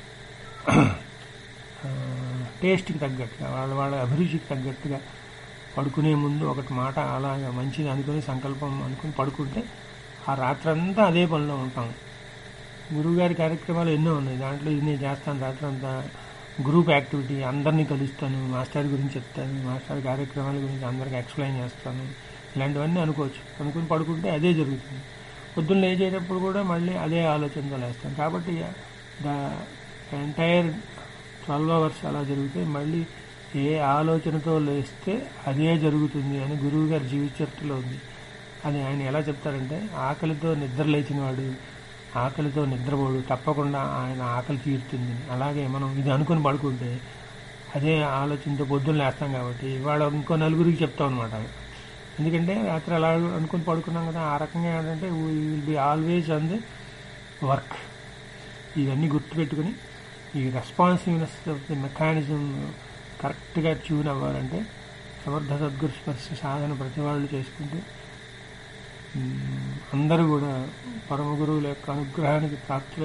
ఆ, టేస్ట్కి తగ్గట్టుగా వాళ్ళ వాళ్ళ అభిరుచికి తగ్గట్టుగా పడుకునే ముందు ఒకటి మాట అలాగా మంచిది అనుకుని సంకల్పం అనుకుని పడుకుంటే ఆ రాత్రంతా అదే పనిలో ఉంటాం గురువుగారి కార్యక్రమాలు ఎన్నో ఉన్నాయి దాంట్లో ఇది నేను చేస్తాను రాత్రంతా గ్రూప్ యాక్టివిటీ అందరినీ కలుస్తాను మాస్టర్ గురించి చెప్తాను మాస్టర్ కార్యక్రమాల గురించి అందరికి ఎక్స్ప్లెయిన్ చేస్తాను ఇలాంటివన్నీ అనుకోవచ్చు అనుకుని పడుకుంటే అదే జరుగుతుంది పొద్దున్న లేచేటప్పుడు కూడా మళ్ళీ అదే ఆలోచనతో లేస్తాం కాబట్టి ద ఎంటైర్ ట్వెల్వ్ అవర్స్ అలా జరిగితే మళ్ళీ ఏ ఆలోచనతో లేస్తే అదే జరుగుతుంది అని గురువు గారి జీవిత చరిత్రలో ఉంది అది ఆయన ఎలా చెప్తారంటే ఆకలితో నిద్ర లేచినవాడు ఆకలితో నిద్రపోడు తప్పకుండా ఆయన ఆకలి తీరుతుంది అలాగే మనం ఇది అనుకుని పడుకుంటే అదే ఆలోచనతో పొద్దున్న లేస్తాం కాబట్టి ఇవాళ ఇంకో నలుగురికి చెప్తాం అనమాట ఎందుకంటే రాత్రి అలా అనుకుని పడుకున్నాం కదా ఆ రకంగా ఏంటంటే will be always on the work ఇవన్నీ గుర్తుపెట్టుకుని ఈ రెస్పాన్సివ్నెస్ ఆఫ్ ది మెకానిజం కరెక్ట్గా ట్యూన్ అవ్వాలంటే సమర్థ సద్గురు స్పర్శ సాధన ప్రతి వాళ్ళు చేసుకుంటే మ్, అందరూ కూడా పరమ గురువుల యొక్క అనుగ్రహానికి ప్రాప్తులై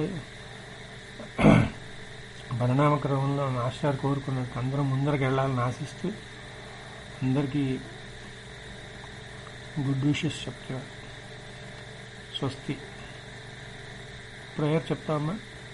పరిణామ క్రమంలో మాస్టర్ కోరుకున్నట్టు అందరం ముందరికి వెళ్ళాలని ఆశిస్తూ అందరికీ గుడ్ విషెస్ చెప్తా స్వస్తి ప్రేయర్ చెప్తామా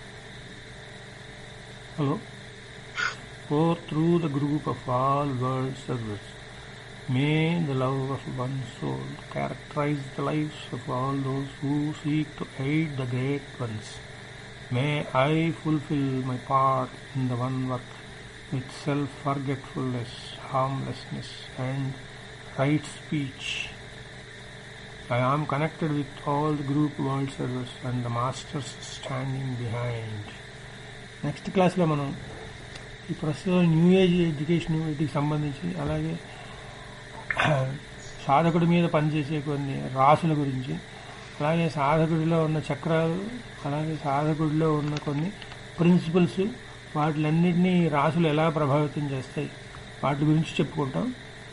hello pour through the group of all world servers. May the love of one soul characterize the lives of all those who seek to aid the great ones. May I fulfill my part in the one work with self-forgetfulness, harmlessness, and right speech. I am connected with all the group world servers and the masters standing behind. Next క్లాస్లో మనం ఈ ప్రస్తుతం new age education వీటికి సంబంధించి అలాగే సాధకుడి మీద పనిచేసే కొన్ని రాసుల గురించి అలాగే సాధకుడిలో ఉన్న చక్రాలు అలాగే సాధకుడిలో ఉన్న కొన్ని ప్రిన్సిపల్స్ వాటిలన్నింటినీ రాసులు ఎలా ప్రభావితం చేస్తాయి వాటి గురించి చెప్పుకుంటాం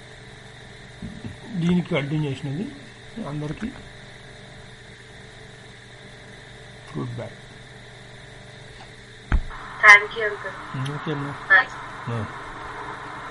దీనికి కంటిన్యూషన్ ఇది అందరికీ goodbye thank you uncle okay అమ్మా థ్యాంక్స్ ఆ.